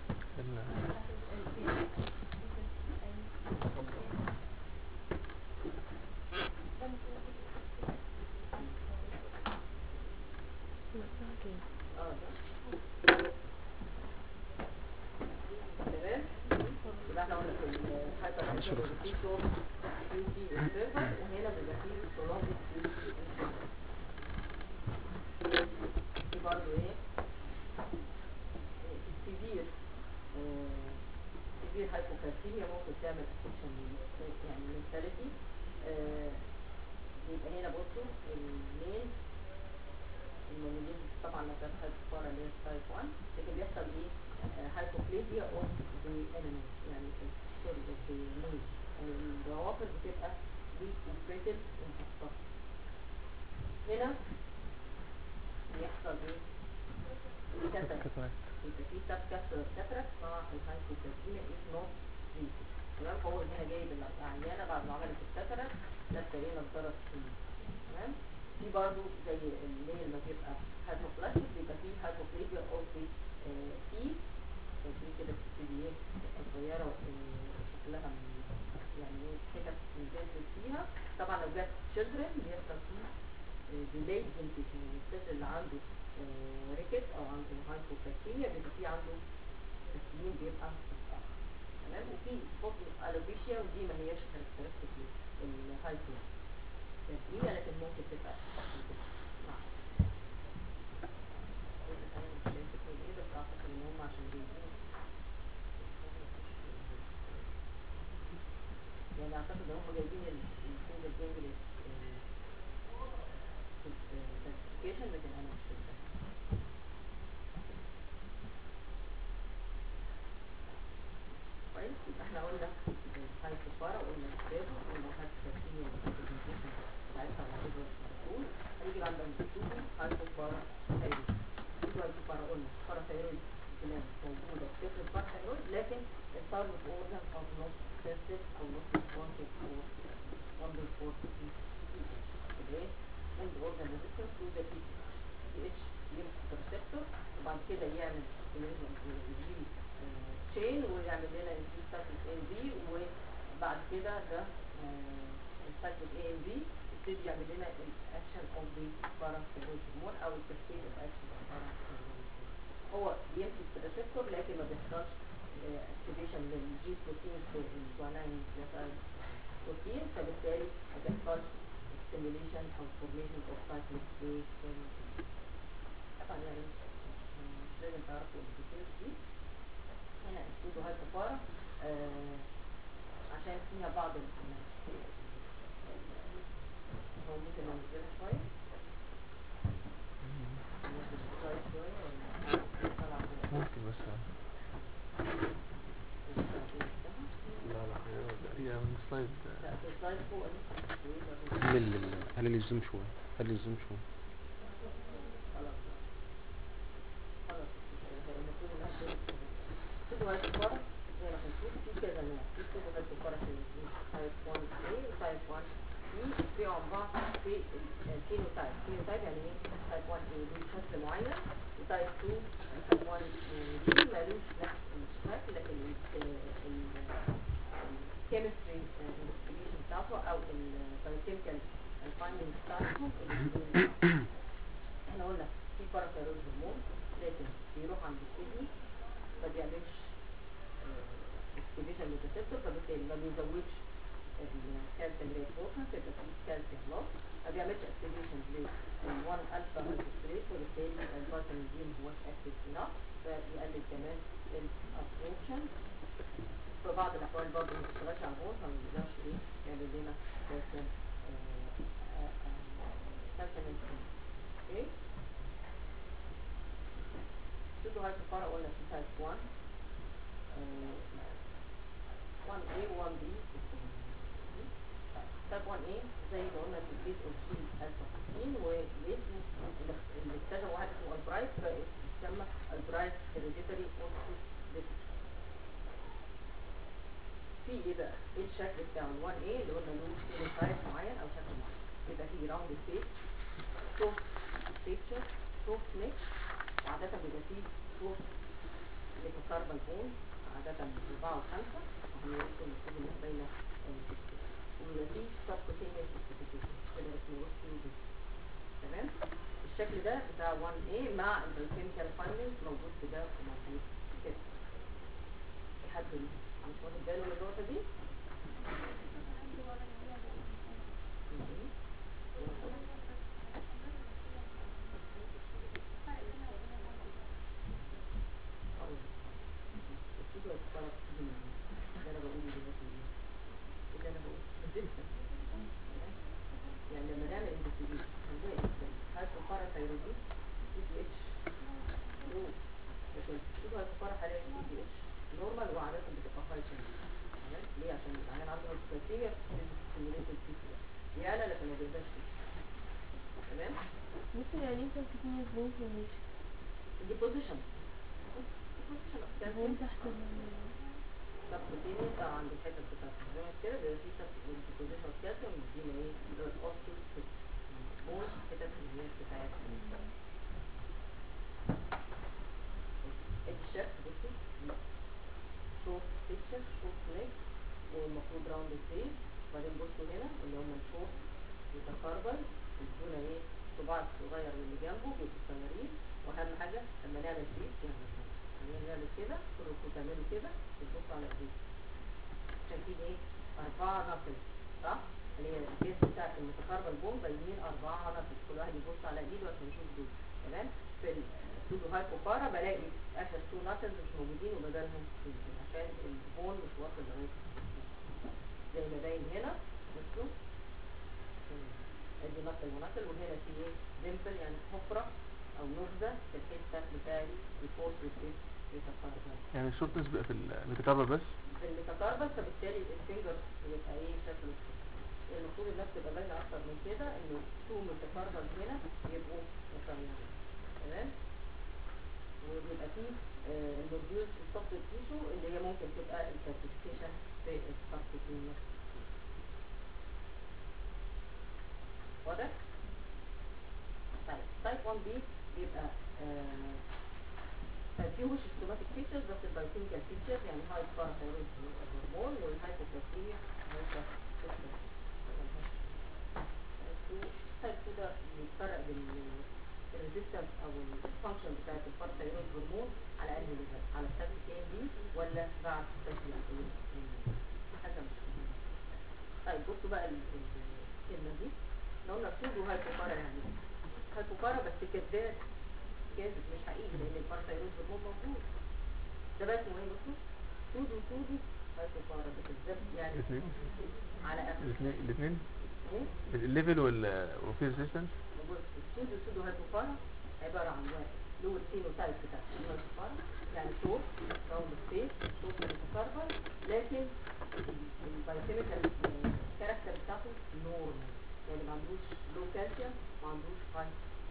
نفسها كده اه ده تمام يبقى احنا قلنا في الهايبر في شورت كيو تي انترفال وهنا بيبقى فيه prolonged كيو تي انترفال في برضه ايه سيفير سيفير هايبوكالسيميا ممكن تعمل افكشن يعني منتاليتي يبقى هنا بصوا المين المونوليز طبعا ما كانت هايبوفارا اللي هي تايب 1 لكن بيحصل ايه هايبوبليزيا اوف ذا انيمال يعني سوري اوف ذا نوز يعني الروافد بتبقى ويك وبريتل ومحطة هنا بيحصل ايه كاتاراكت كاتاراكت. يبقى في سب كاتاراكت كاتاراكت مع الهايبوكالسيميا از نوت تريتد تمام فهو هنا جايب العيانه بعد ما عملت الكاتاراكت لابسه ايه نضاره سكين تمام في برضو زي اللي هي لما بيبقى هايبوبلاستيك بيبقى فيه هايبوبليزيا اوف ذا تي في كده بتبتدي ايه تبقى صغيره آه، شكلها من- يعني ايه حتت نزلت فيها طبعا لو جت children بيحصل فيه ديلي دنتيشن يعني الطفل اللي عنده ريكت او عنده هايبوكالسيميا بيبقى فيه عنده السنين بيبقى متأخر تمام وفي سبوت الوبيشيا ودي ما هياش كاركترستيك للهايبو كالسيميا لكن ممكن تبقى نعم أنا مش شايفة كل إيه بس أعتقد إن هم عشان جايبين يعني أعتقد إن هم جايبين السنجل جانجل classification لكن أنا مش فاكرة كويس يبقى احنا قلنا الهايبوفارا وقلنا الكتاب وقلنا الهايبوكالسيميا والهايبوكالسيميا بتاعتها هتظهر على طول هنيجي بعد ما نشوفه هايبوفارا ثايرويد في هايبوفارا قلنا فارا ثايرويد جلاند موجودة في طفل الفارا ثايرويد لكن الثايرويد اورجان او نوت سيرتد او نوت ريسبونسيف او symbol for PTH ايه end organ resistance to the PTH PTH يمسك الريسبتور وبعد كده يعمل يجيب تشين ويعمل لنا انسولين سايكل ان بي وبعد كده ده السايكل اي ام بي يبتدي يعمل لنا الاكشن اوف ذا باراثيرويد هرمون او الكاسكيد اوف اكشن اوف باراثيرويد هو بيمسك في الريسبتور لكن ما بيحصلش اكتيفيشن للجي بروتين في الجوانين بروتين فبالتالي ما بيحصلش stimulation او formation of cyclic A طبعا يعني مش لازم تعرفوا الديتيلز دي هنا السودو هايبوبارا آه عشان فيها بعض الحمام هو ممكن ننزلها شوية ننزل السلايد شوية ولا طلع فوق؟ ممكن بس لا لا هي- هي من السلايد لا في السلايد فوق أهي. هل ال- هل الزوم شوية هل الزوم شوية خلاص خلاص هي المفروض انها تبقى سودو هايبوبارا زي ما هنشوف في كذا نوع في سودو هايبوبارا تايب 1 A وتايب 1 B في عن بعض في الفينوتايب فينوتايب يعني ايه تايب 1 A له شكل معين وتايب 2 تايب 1 B مالوش نفس الشكل لكن الكيمستري انفستيجيشن بتاعته او البايوكيميكال الفايندنج بتاعته اللي احنا قلنا في باراثيرويد هرمون لكن بيروح عند الكدني ما بيعملش اكتيفيشن للريسبتور فبالتالي ما بيزودش الكالسيوم ريابورشن فيبقى في كالسيوم لوس ما بيعملش اكتيفيشن لل 1 الفا الفوسفوريت وبالتالي الفيتامين دي ما هوش اكتيف انف فيقلل كمان الابسوربشن في بعض الاحوال برضه ما بيشتغلش على الغول فما بيقدرش ايه يعمل لنا كالسيوم كالسيوم اوكي سودو هايبوبارا قلنا في تايب 1 آه، 1A و 1B تايب 1A زي ما قلنا في البيت اوف جي الفا 15 والاسم اللي اكتشف واحد اسمه البرايت فيسمى البرايت هيريديتري اوتوس في ايه بقى؟ ايه الشكل بتاع ال 1A اللي قلنا له فينوتايب معين او شكل معين يبقى فيه راوند فيس سوفت تيكتشر سوفت ميكس وعادة بيبقى فيه سوفت ميتوكاربال بون عادة أربعة وخمسة وهنرسم المفروض إنها باينة الستة وبيبقى فيه سبكوتينيوس سبكوتينيوس كده اسمه وسط تمام الشكل ده بتاع 1A مع البيوكيميكال فايندنجز موجود في ده وموجود في كده في حد مش واخد باله من النقطة دي؟ مهم. أقول السودو هيتفرق فيه من اللي أنا بقوله دلوقتي إيه؟ اللي أنا بقوله بالنسبة يعني لما نعمل انفستيجيشن هنلاقي هل الفرق هيروديس سي بي اتش لو لكن السودو هيتفرق هلاقي سي بي اتش نورمال وعادة بتبقى هاي تمام ليه عشان العيان عنده هايبوكالسيميا ستيميوليتد بي سي يعلى لكن ما بيقدرش تمام ممكن يعني انت كتير بين فورميشن دي بوزيشن بوزيشن اوف وين تحت ال سبكوتينيوس ده عند الحته بتاعت الجوينت كده بيبقى في سب بوزيشن اوف كالسيوم بيدينا ايه اللي هو الاوستيو بون الحتت اللي هي بتاعتها الشكل بصي شوف بيكتشر شوف نيك والمفروض راوند فيس وبعدين بصوا هنا اللي هم الشوف متكربل يدونا ايه صباع صغير من اللي جنبه بيبقوا صغيرين واهم حاجه لما نعمل فيس يعمل كده خلينا نعمل كده كلكم تعملوا كده وتبصوا على ايديكم شايفين ايه اربعه نقل صح اللي هي الجسم بتاع المتكربل بوم باينين اربعه نقل كل واحد يبص على ايده عشان يشوف دول تمام في السودو هايبوبارا بلاقي اخر تو نقلز مش موجودين وبدلهم سنتين عشان البون مش واصل لغايه زي ما باين هنا بصوا ادي نقل ونقل وهنا في ايه ديمبل يعني حفره او نبذه في الحته بتاعت الفورس والفيس ميتاكاربال يعني الشورتنس بيبقى في الميتاكاربال بس في الميتاكاربال فبالتالي الفينجر بيبقى ايه شكله كده. المفروض الناس تبقى باينه اكتر من كده انه تو ميتاكاربال هنا يبقوا مقارنين تمام وبيبقى فيه آه النوديولز في السطح التيشو اللي هي ممكن تبقى الكالسيفيكيشن في السطح التيشو بي بيبقى آه ما فيهوش سيستماتيك فيتشرز بس البايوكيميكال فيتشرز يعني هاي باراثايرويد هرمون والهايبوكالسيميا هايبر تايب 2 ده بيتفرق بين الريزيستنس او الفانكشن بتاعت الباراثايرويد هرمون على انهي ليفل على السبب كي ام بي ولا بعد تسمية حاجه مش مهمة. طيب بصوا بقى ال- ال- الكلمه دي لو قلنا سودو هايبوبارا يعني إيه؟ هايبوبارا بس كذاب كاذب مش حقيقي لان الباراثايرويد هرمون موجود ده بقى اسمه ايه بصوا سودو سودو هايبوبارا ده كذاب يعني الاثنين على اخر الاثنين الاثنين ايه الليفل وال وفي ريزيستنس بص السودو سودو هايبوبارا عبارة عن واحد له الفينوتايب بتاع السودو هايبوبارا يعني شوط راوند سبيس شوط متكرر لكن البايوكيميكال كاركتر بتاعته نورمال يعني ما عندوش لو كالسيوم ما عندوش هاي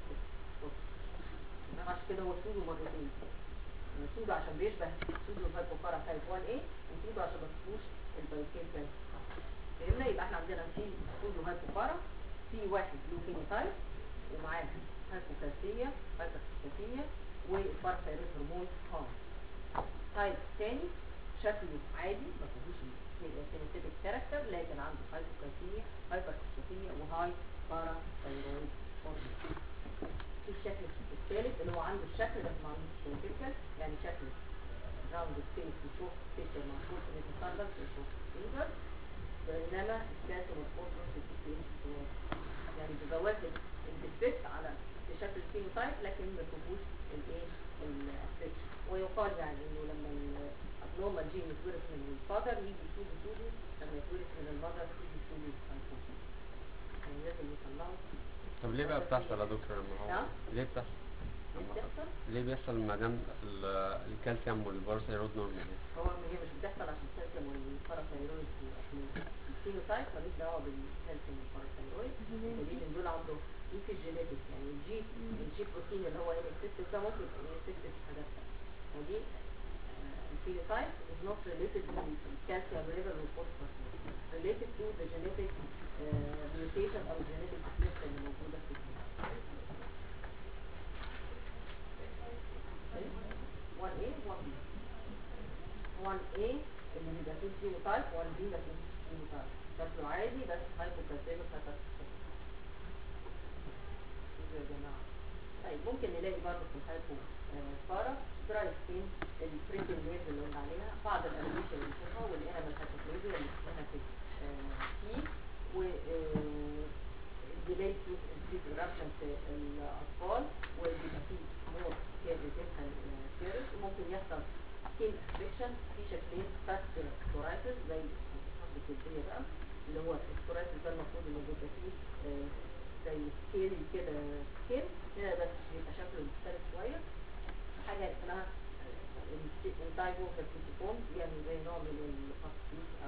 عشان كده هو سودو مرتين يعني سودو عشان بيشبه سودو هايبوبارا تايب 1 a وسودو عشان ما فيهوش البايوكيميكال فهمنا يبقى احنا عندنا في سودو هايبوبارا في واحد له فينوتايب ومعاه هايبوكالسيميا هايبركالسيميا والبارثايرويد هرمون هاي تايب تاني شكله عادي ما فيهوش فينوتيبك كاركتر لكن عنده هايبوكالسيميا هايبركالسيميا وهاي باراثايرويد هرمون في الشكل الثالث اللي هو عنده الشكل بس ما عندوش فينوتيبكال يعني شكل راوند سبيس وشوف فيشر مع شوف ميتاكاردال وشوف فينجر بينما الكالسيوم والفوسفورس بتدي يعني بيبقى واخد الديفكت على في شكل الفينوتايب لكن ما فيهوش الايه الافكشن ويقال يعني انه لما الابنورمال جين يتورث من الفادر يجي سودو سودو لما يتورث من المذر يجي سودو هايبوثيسيس يعني لازم يطلعوا طب ليه بقى بتحصل يا دكتور لما هو نعم. ليه بتحصل ايه بتحصل ليه بيحصل ما دام ال- الكالسيوم والبارثايرويد نورمال هو هي مش بتحصل عشان الكالسيوم والباراثايرويد عشان الفينوتايب ملوش دعوه بالكالسيوم والباراثايرويد الدليل ان دول عنده في في الجينيتك يعني الجي الجي بروتين اللي هو ان اكسسيف ده ممكن يبقى اكسسيف في حاجات ثانيه ودي الفينوتايب is not related to calcium level or phosphorus level. related to the genetic uh, mutation او genetic defect اللي موجوده في الجين 1A 1B 1A اللي بيبقى فيه فينوتايب 1B ما فيهوش فينوتايب شكله عادي بس هايبوكالسيميك هايبوكالسيميك شوفوا يا جماعة طيب ممكن نلاقي برضه في الهايبو آه، بارا دراي سكين البريتين ويز اللي قلنا عليها بعض الانيميشن اللي بنشوفها والانيمال هايبوكليزيا اللي اسمها في في و ديلي في eruption في الاطفال وبيبقى فيه مور كير ريزيستنت كيرز وممكن يحصل سكين افكشن في شكلين فاست سورايتس زي الحمض الجلديه بقى اللي هو السورايتس ده المفروض انه بيبقى فيه آه، زي سكيل كده سكين هنا بس بيبقى شكله مختلف شويه حاجه اسمها الدايبو فاسيتيكون يعني زي نوع من الفاسفيس او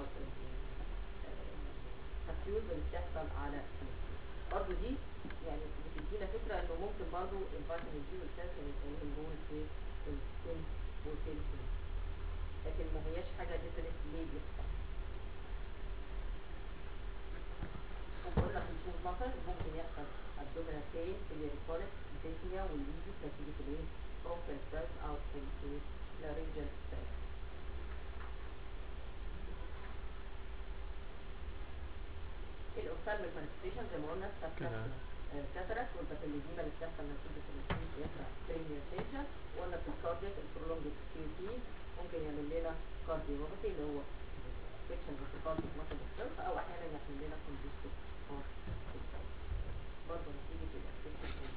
الفاسيوز اللي بتحصل على السكين برضه دي يعني بتدينا فكره انه ممكن برضه الفيتامين دي والكالسيوم يبقى لهم دور في السكين وفي الجلد لكن ما هياش حاجه ديفرنت ليه بيحصل وبقول لك الشوز مثلا ممكن يحصل abdominal pain periodic dyspnea والليزي نتيجة الايه؟ bronchial spasm أو ال laryngeal spasm. الأوفثالميك manifestation زي ما قلنا كده. كاتراكت والباثولوجيما اللي بتحصل نتيجة الانسولين يسرع بريميوتيشن وقلنا في الكاردياك البرولونج كيو تي ممكن يعمل لنا كارديوباثي اللي هو فيكشن انتقال في مثلا الصرف او احيانا يعمل لنا كونجستيف هارت برضه نتيجة الافكشن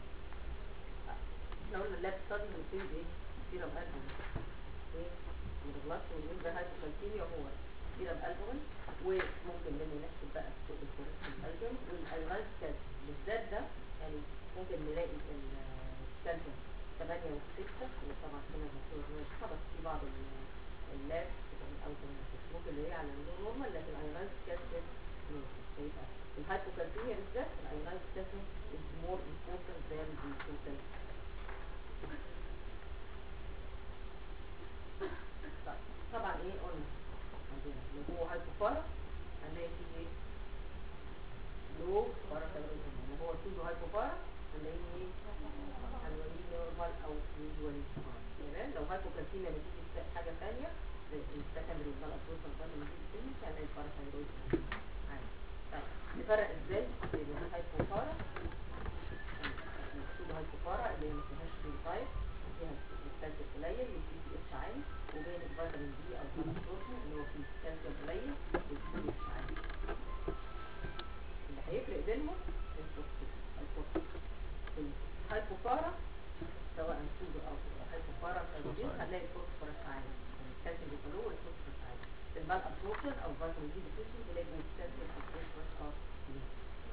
احنا قلنا اللاب ستادي بنبتدي بايه؟ سيرم البومين ايه؟ ما نغلطش ونقول ده هايبوكالسيميا هو سيرم البومين وممكن منه نحسب بقى سوق الكوليسترول البوم والايرانز كالسيوم بالذات ده يعني ممكن نلاقي الكالسيوم 8 و6 وطبعا هنا المفروض ان هو بس في بعض ال- اللاب بتبقى او ممكن نلاقيه على النورمال لكن الايرانز كالسيوم فيبقى الهايبوكالسيميا بالذات الايرانز كالسيوم is more important than the total طيب، طبعا ايه قلنا عندنا اللي هو هايبوبارا هنلاقي فيه ايه لو باراثايرويدزم اللي هو سودو هايبوبارا هنلاقيه ايه هنلاقيه نورمال او يوجوالي تمام لو هايبوكالسيميا نتيجه حاجه ثانيه زي السكندري بلاد بروسر برضه نتيجه سن هنلاقي الباراثايرويد عادي طيب نفرق ازاي بين الهايبوفارا المقصود هايبوفارا اللي هي ما فيهاش فيه تايب فيها الكالسيوم قليل والبي سي اتش عالي وبين الفيتامين دي او الابسوربشن اللي هو فيه كالسيوم قليل والبي سي اتش عالي اللي هيفرق بينهم الفوسفيت الفوسفيت الهايبوفارا سواء سودو او هايبوفارا فايبرين هنلاقي الفوسفورس عالي يعني الكالسيوم بيبقى له والفوسفورس عالي في المال ابسوربشن او فيتامين دي ديفيشن بنلاقي الكالسيوم والفوسفورس اه ليه.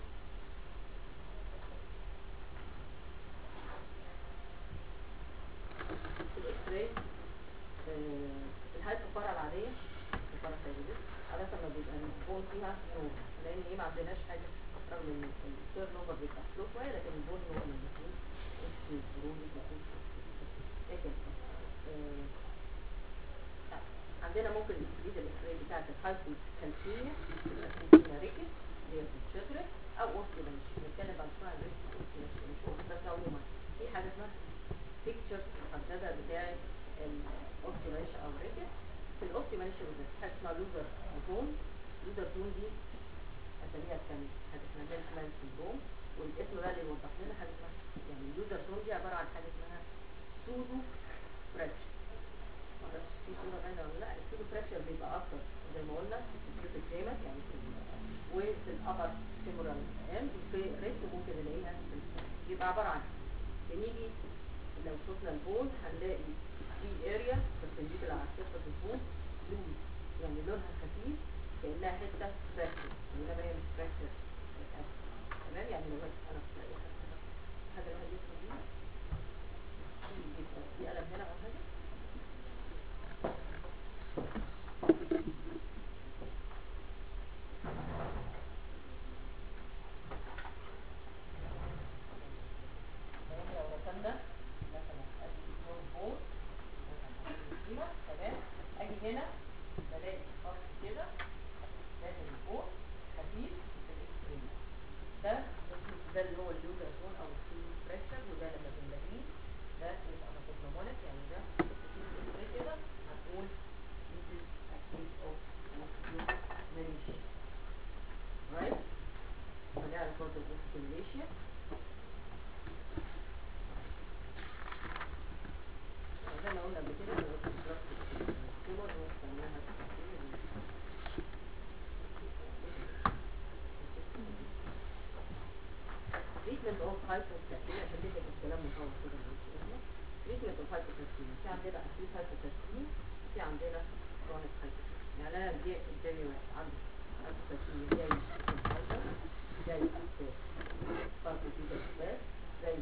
الاكس راي الهايبوفارا العاديه الباراثايرويدز عادة ما بيبقى البون فيها نور لان ايه ما عندناش حاجه رغم ان التيرن اوفر بيبقى سلو شويه لكن البون هو اللي المفروض مش بروني مفروض لكن آه، عندنا ممكن نستفيد الاكس راي بتاعت الهايبوكالسيميا الكالسيميا ريكس اللي هي بتتشفرت او اوستيبانش نتكلم بعد شويه عن ريكس اوستيبانش مش اوست بس عموما في حاجه اسمها بيكتشر محدده بتاعت الاوستيبانش او ريكس في الاوستيبانش بالذات حاجه اسمها لوزر زون لوزر زون دي اساميها كان حاجه اسمها ميلكمان سندروم والاسم بقى اللي يوضح لنا حاجه اسمها يعني اللوزر زون دي عباره عن حاجه اسمها سودو فراكشر معرفش في صوره باينه ولا لا السودو فراكشر بيبقى اكتر زي ما قلنا في الكريتيك كريمات يعني في ال- وفي الابر فيمورال اند وفي الريست ممكن نلاقيها في ال- بيبقى عباره عن بنيجي لو شفنا البون هنلاقي في اريا perpendicular على السيرفس البون لوز يعني لونها خفيف كانها حته فراكشر انما هي مش فراكشر تمام يعني لو انا في أي حاجه حاجه الواحد يدخل بيها في بيبقى في قلم هنا او حاجه تمام لو رسمنا مثلا ادي لون بون مثلا تمام اجي هنا بلاقي خط كده نازل لفوق خفيف في الاكس راي ده اسمه- ده اللي هو اللوزر زون او السيلو فراكشر وده لما بنلاقيه ده يبقى ماتوبلامونيك يعني ده في الاكس راي كده هنقول this is a case of osteomalacia right هنعرف برضه الاوستيوماليشيا زي ما قلنا قبل كده ان التيومر هو سماها treatment of hypocalcemia عشان نبقى الكلام مطول كده treatment of hypocalcemia في عندنا acute hypocalcemia وفي عندنا chronic hypocalcemia يعني انا جاي قدامي واحد عنده hypocalcemia جاي يكون hyper جاي اسباس فرق في اسباس زي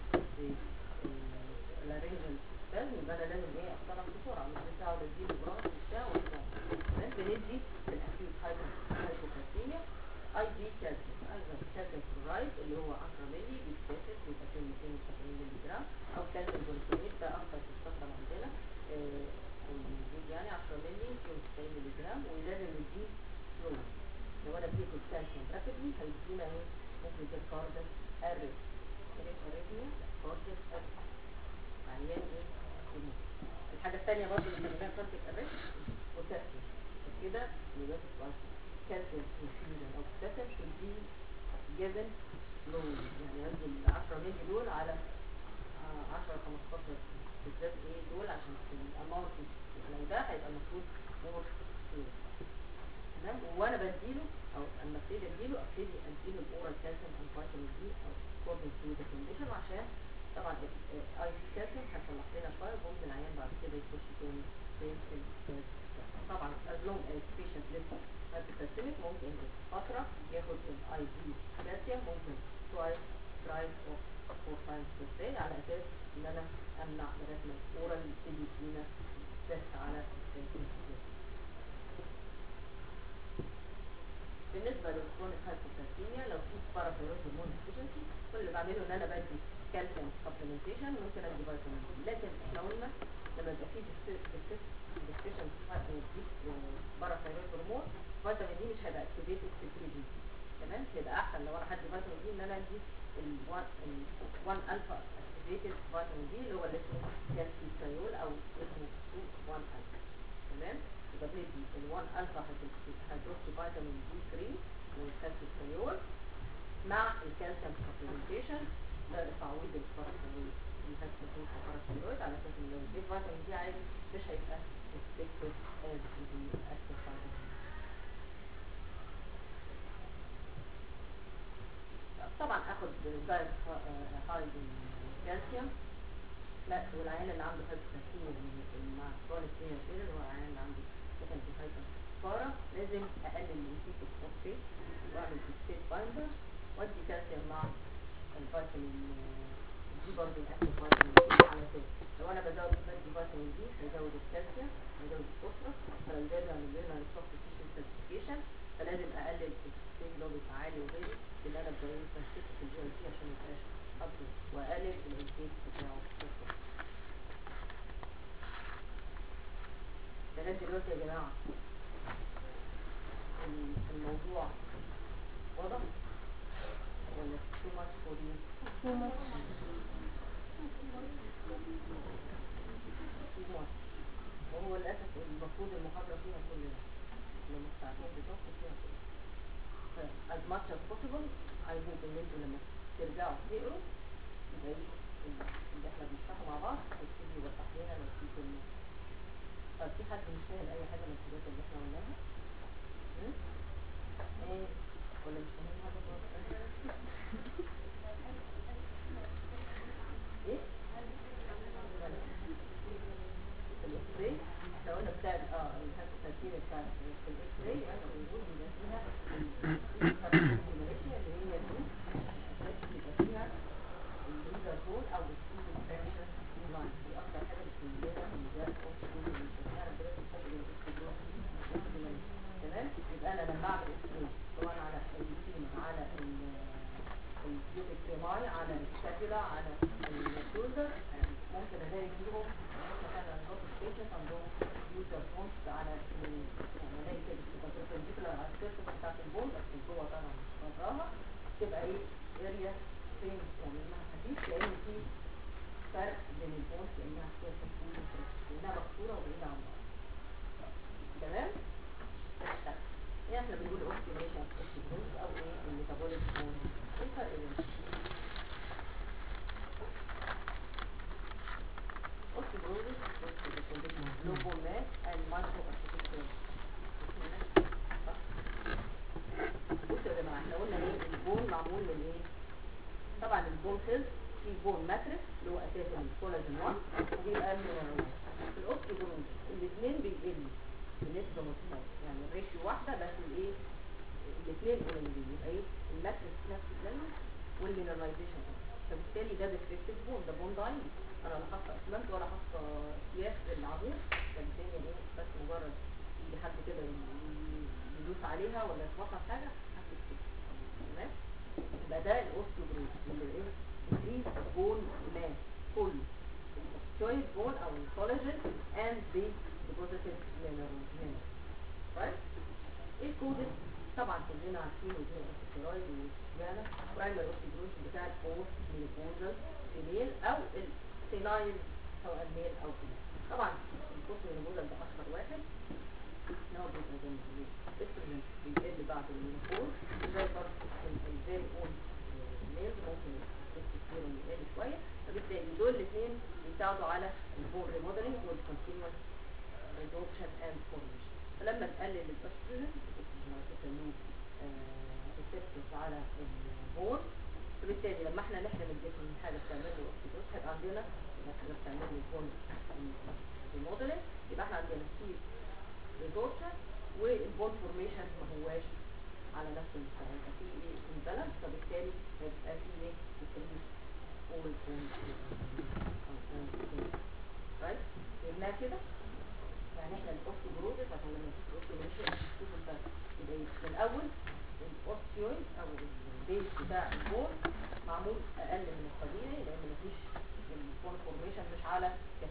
الارينجل اسباس يبقى انا لازم ايه اتصرف بسرعه مش لسه اقعد اديله براس وبتاع وبتاع تمام بندي في الاكيوت hypocalcemia اي بي كالسيوم ايضا كالسيوم كلورايد اللي هو 10 مللي بيتكتب بيبقى فيه 270 مللي جرام او كالسيوم بوليكونيت ده اكتر بيستخدم عندنا آه، موجود يعني 10 مللي 290 مللي جرام ولازم نديه سلو لو انا اديته الكالسيوم رابيدلي هيدينا ايه ممكن يجيب كاردياك اريث اريث اريثميا كاردياك اريث عيان ايه يموت. الحاجه الثانيه برضه اللي بنعملها كاردياك اريث بوتاسيوم كده يبقى كالسيوم انفيوجن او بوتاسيوم should be given slowly يعني ينزل 10 مللي دول على آه، 10 15 بالذات ايه دول عشان الاماونت لو ده هيبقى المفروض مور سلو تمام وانا بديله او اما ابتدي اديله ابتدي اديله الاورال كالسيوم اند فيتامين دي او according to the condition عشان طبعا اي في كالسيوم هيصلح لنا شويه وممكن العيان بعد كده يخش تاني في ال طبعا as long as patient لسه hypercalcemic ممكن فترة ياخد الاي في كالسيوم ممكن twice thrice or four times per day على اساس ان انا امنع لغايه ما الاورال يبتدي يدينا تيست على الكالسيوم بالنسبه للكرونيك هايبوكالسيميا لو في باراثيرويد هرمون ديفيشنسي كل اللي بعمله ان انا بدي كالسيوم سبلمنتيشن ممكن ادي فيتامين دي لكن احنا قلنا لما يبقى في ديفيشنسي باراثيرويد هرمون فيتامين دي مش هيبقى اكتيفيتد في البري تمام يبقى احسن لو انا هدي فيتامين دي ان انا ادي ال 1 ال 1 الفا اكتيفيتد فيتامين دي اللي هو اللي اسمه كالسيتريول او اسمه 1 الفا تمام يبقى بندي ال 1 الفا هيدروكسي فيتامين دي 3 والكالسيتريول مع الكالسيوم سبلمنتيشن ده تعويض الباراسيرويد الهكسفين الباراسيرويد على اساس ان لو اديت فيتامين دي عادي مش هيبقى effective as the active vitamin طبعا اخد دايت هاي كالسيوم لا والعيان اللي عنده هايبوكالسيميا مع كرونيك رينال فيلر اللي هو العيان اللي عنده سكندري هايبر فارا لازم اقلل من نسبه الفوسفيت واعمل فوسفيت بايندر وادي كالسيوم مع الفيتامين دي برضه الاكتف فيتامين دي على اساس لو انا بزود بدي فيتامين دي هيزود الكالسيوم هيزود الفوسفورس فلو قدرنا نعمل لنا السوفت تيشو سيرتيفيكيشن فلازم اقلل الفوسفيت اللي هو بيبقى عالي وغيره اللي انا بديه تنسيق في الجي تي عشان ما يبقاش ابيض واقلل الانتيك بتاعه بالظبط. لغايه دلوقتي يا جماعه ال- الموضوع واضح ولا too much for you؟ too much too much وهو للأسف المفروض المحاضرة فيها كل ده لما الساعتين بتوع فيها كل ده ف as much as possible I hope ان انتوا لما ترجعوا تقروا يبقى ايه ال- اللي احنا بنشرحه مع بعض هيبتدي يوضح لنا لو في كلمة طب في حد مش فاهم أي حاجة من الحاجات اللي احنا قلناها؟ م? ايه ولا مش فاهمين حاجة خالص؟ ايه؟ الاكس راي احنا قلنا بتاع اه الهايبوكالسيميا بتاع في الاكس راي احنا بنقول بيبقى فيها الهايبوكالسيميا اللي هي دي اساسا بيبقى فيها الليزر هول او السيد فراكشن لاين دي اكتر حاجه بتقول لنا ان ده اوبشن مش هنعرف دلوقتي الفرق بين الاكس تمام يبقى انا لما اعمل اكس راي سواء على الفيمر على البيوبيك ريماي على السكابيولا على الشولدر ممكن الاقي فيهم مثلا الروت سبيشن عندهم يوزر فونت على ال- يعني الاقي كده بتبقى perpendicular على السيرفس بتاعت البون بس من جوه طبعا مش براها تبقى ايه اريا فين يعني انها خفيف لان في فرق بين البونز لانها فيها تكون لانها مكسوره وبعيده عن بعض تمام؟ طيب. ايه احنا بنقول اوستيميشن اوستيبروز او ايه الميتابوليك بون ايه الفرق بينهم؟ osteoporosis is the condition of low bone mass and microartificial بصوا يا جماعه احنا قلنا ايه البون معمول من ايه؟ طبعا البون سيلز في بون ماتريكس اللي هو اساسا الكولاجين 1 وبيبقى المينرال في الاوستيوبروز الاثنين بيقلوا بنسبه متساويه يعني الريشيو واحده بس الايه؟ الاثنين قليلين يبقى ايه؟ الماتريكس نفس الزمن والمينراليزيشن فبالتالي ده ديفكتيف بون ده بون داينج انا لا حاطه اسمنت ولا حاطه سياخ للعمود فالدنيا ايه بس مجرد يجي حد كده ي- يدوس عليها ولا يخبطها في حاجه هتكتب تمام يبقى ده الاوستيوبروز اللي ايه increase bone mass كله الاوستيويد بون او الكولاجين and the deposited mineral mineral right ايه الكودز طبعا كلنا عارفين ودي الاستيرويد والسيانا برايمري اوستيوبروز بتاع البوست مينوبوزال فيميل او السينايل سواء ميل او فيميل طبعا البوست مينوبوزال ده اشهر واحد ان هو بيبقى زي ما بيقولوا استروجين بيقل بعد المينوبوز زي برضه الفيري اون ميل ممكن التستوستيرون يقل شويه فبالتالي دول الاثنين بيساعدوا على البون ريموديلنج والكونتينوس ريدوكشن اند فورميشن فلما تقلل الاستروجين الاستروجين ريسبتورز على البون فبالتالي لما احنا نحرم الجسم من حاجه بتعمل له اوكسيتوس هيبقى عندنا حاجه بتعمل له البون ريموديلنج يبقى احنا عندنا في ريدوكشن والبون فورميشن ما هواش على نفس المستوى يبقى في ايه امبالانس فبالتالي هيبقى في ايه ديكريس اول بون رايت فهمناها كده يعني احنا الاوستيوبروزس عشان لما نشوف الاوستيوبروزس نشوف الفرق يبقى ايه من الاول الاوستيويد او البيز بتاع البون معمول اقل من الطبيعي لان مفيش البون فورميشن مش على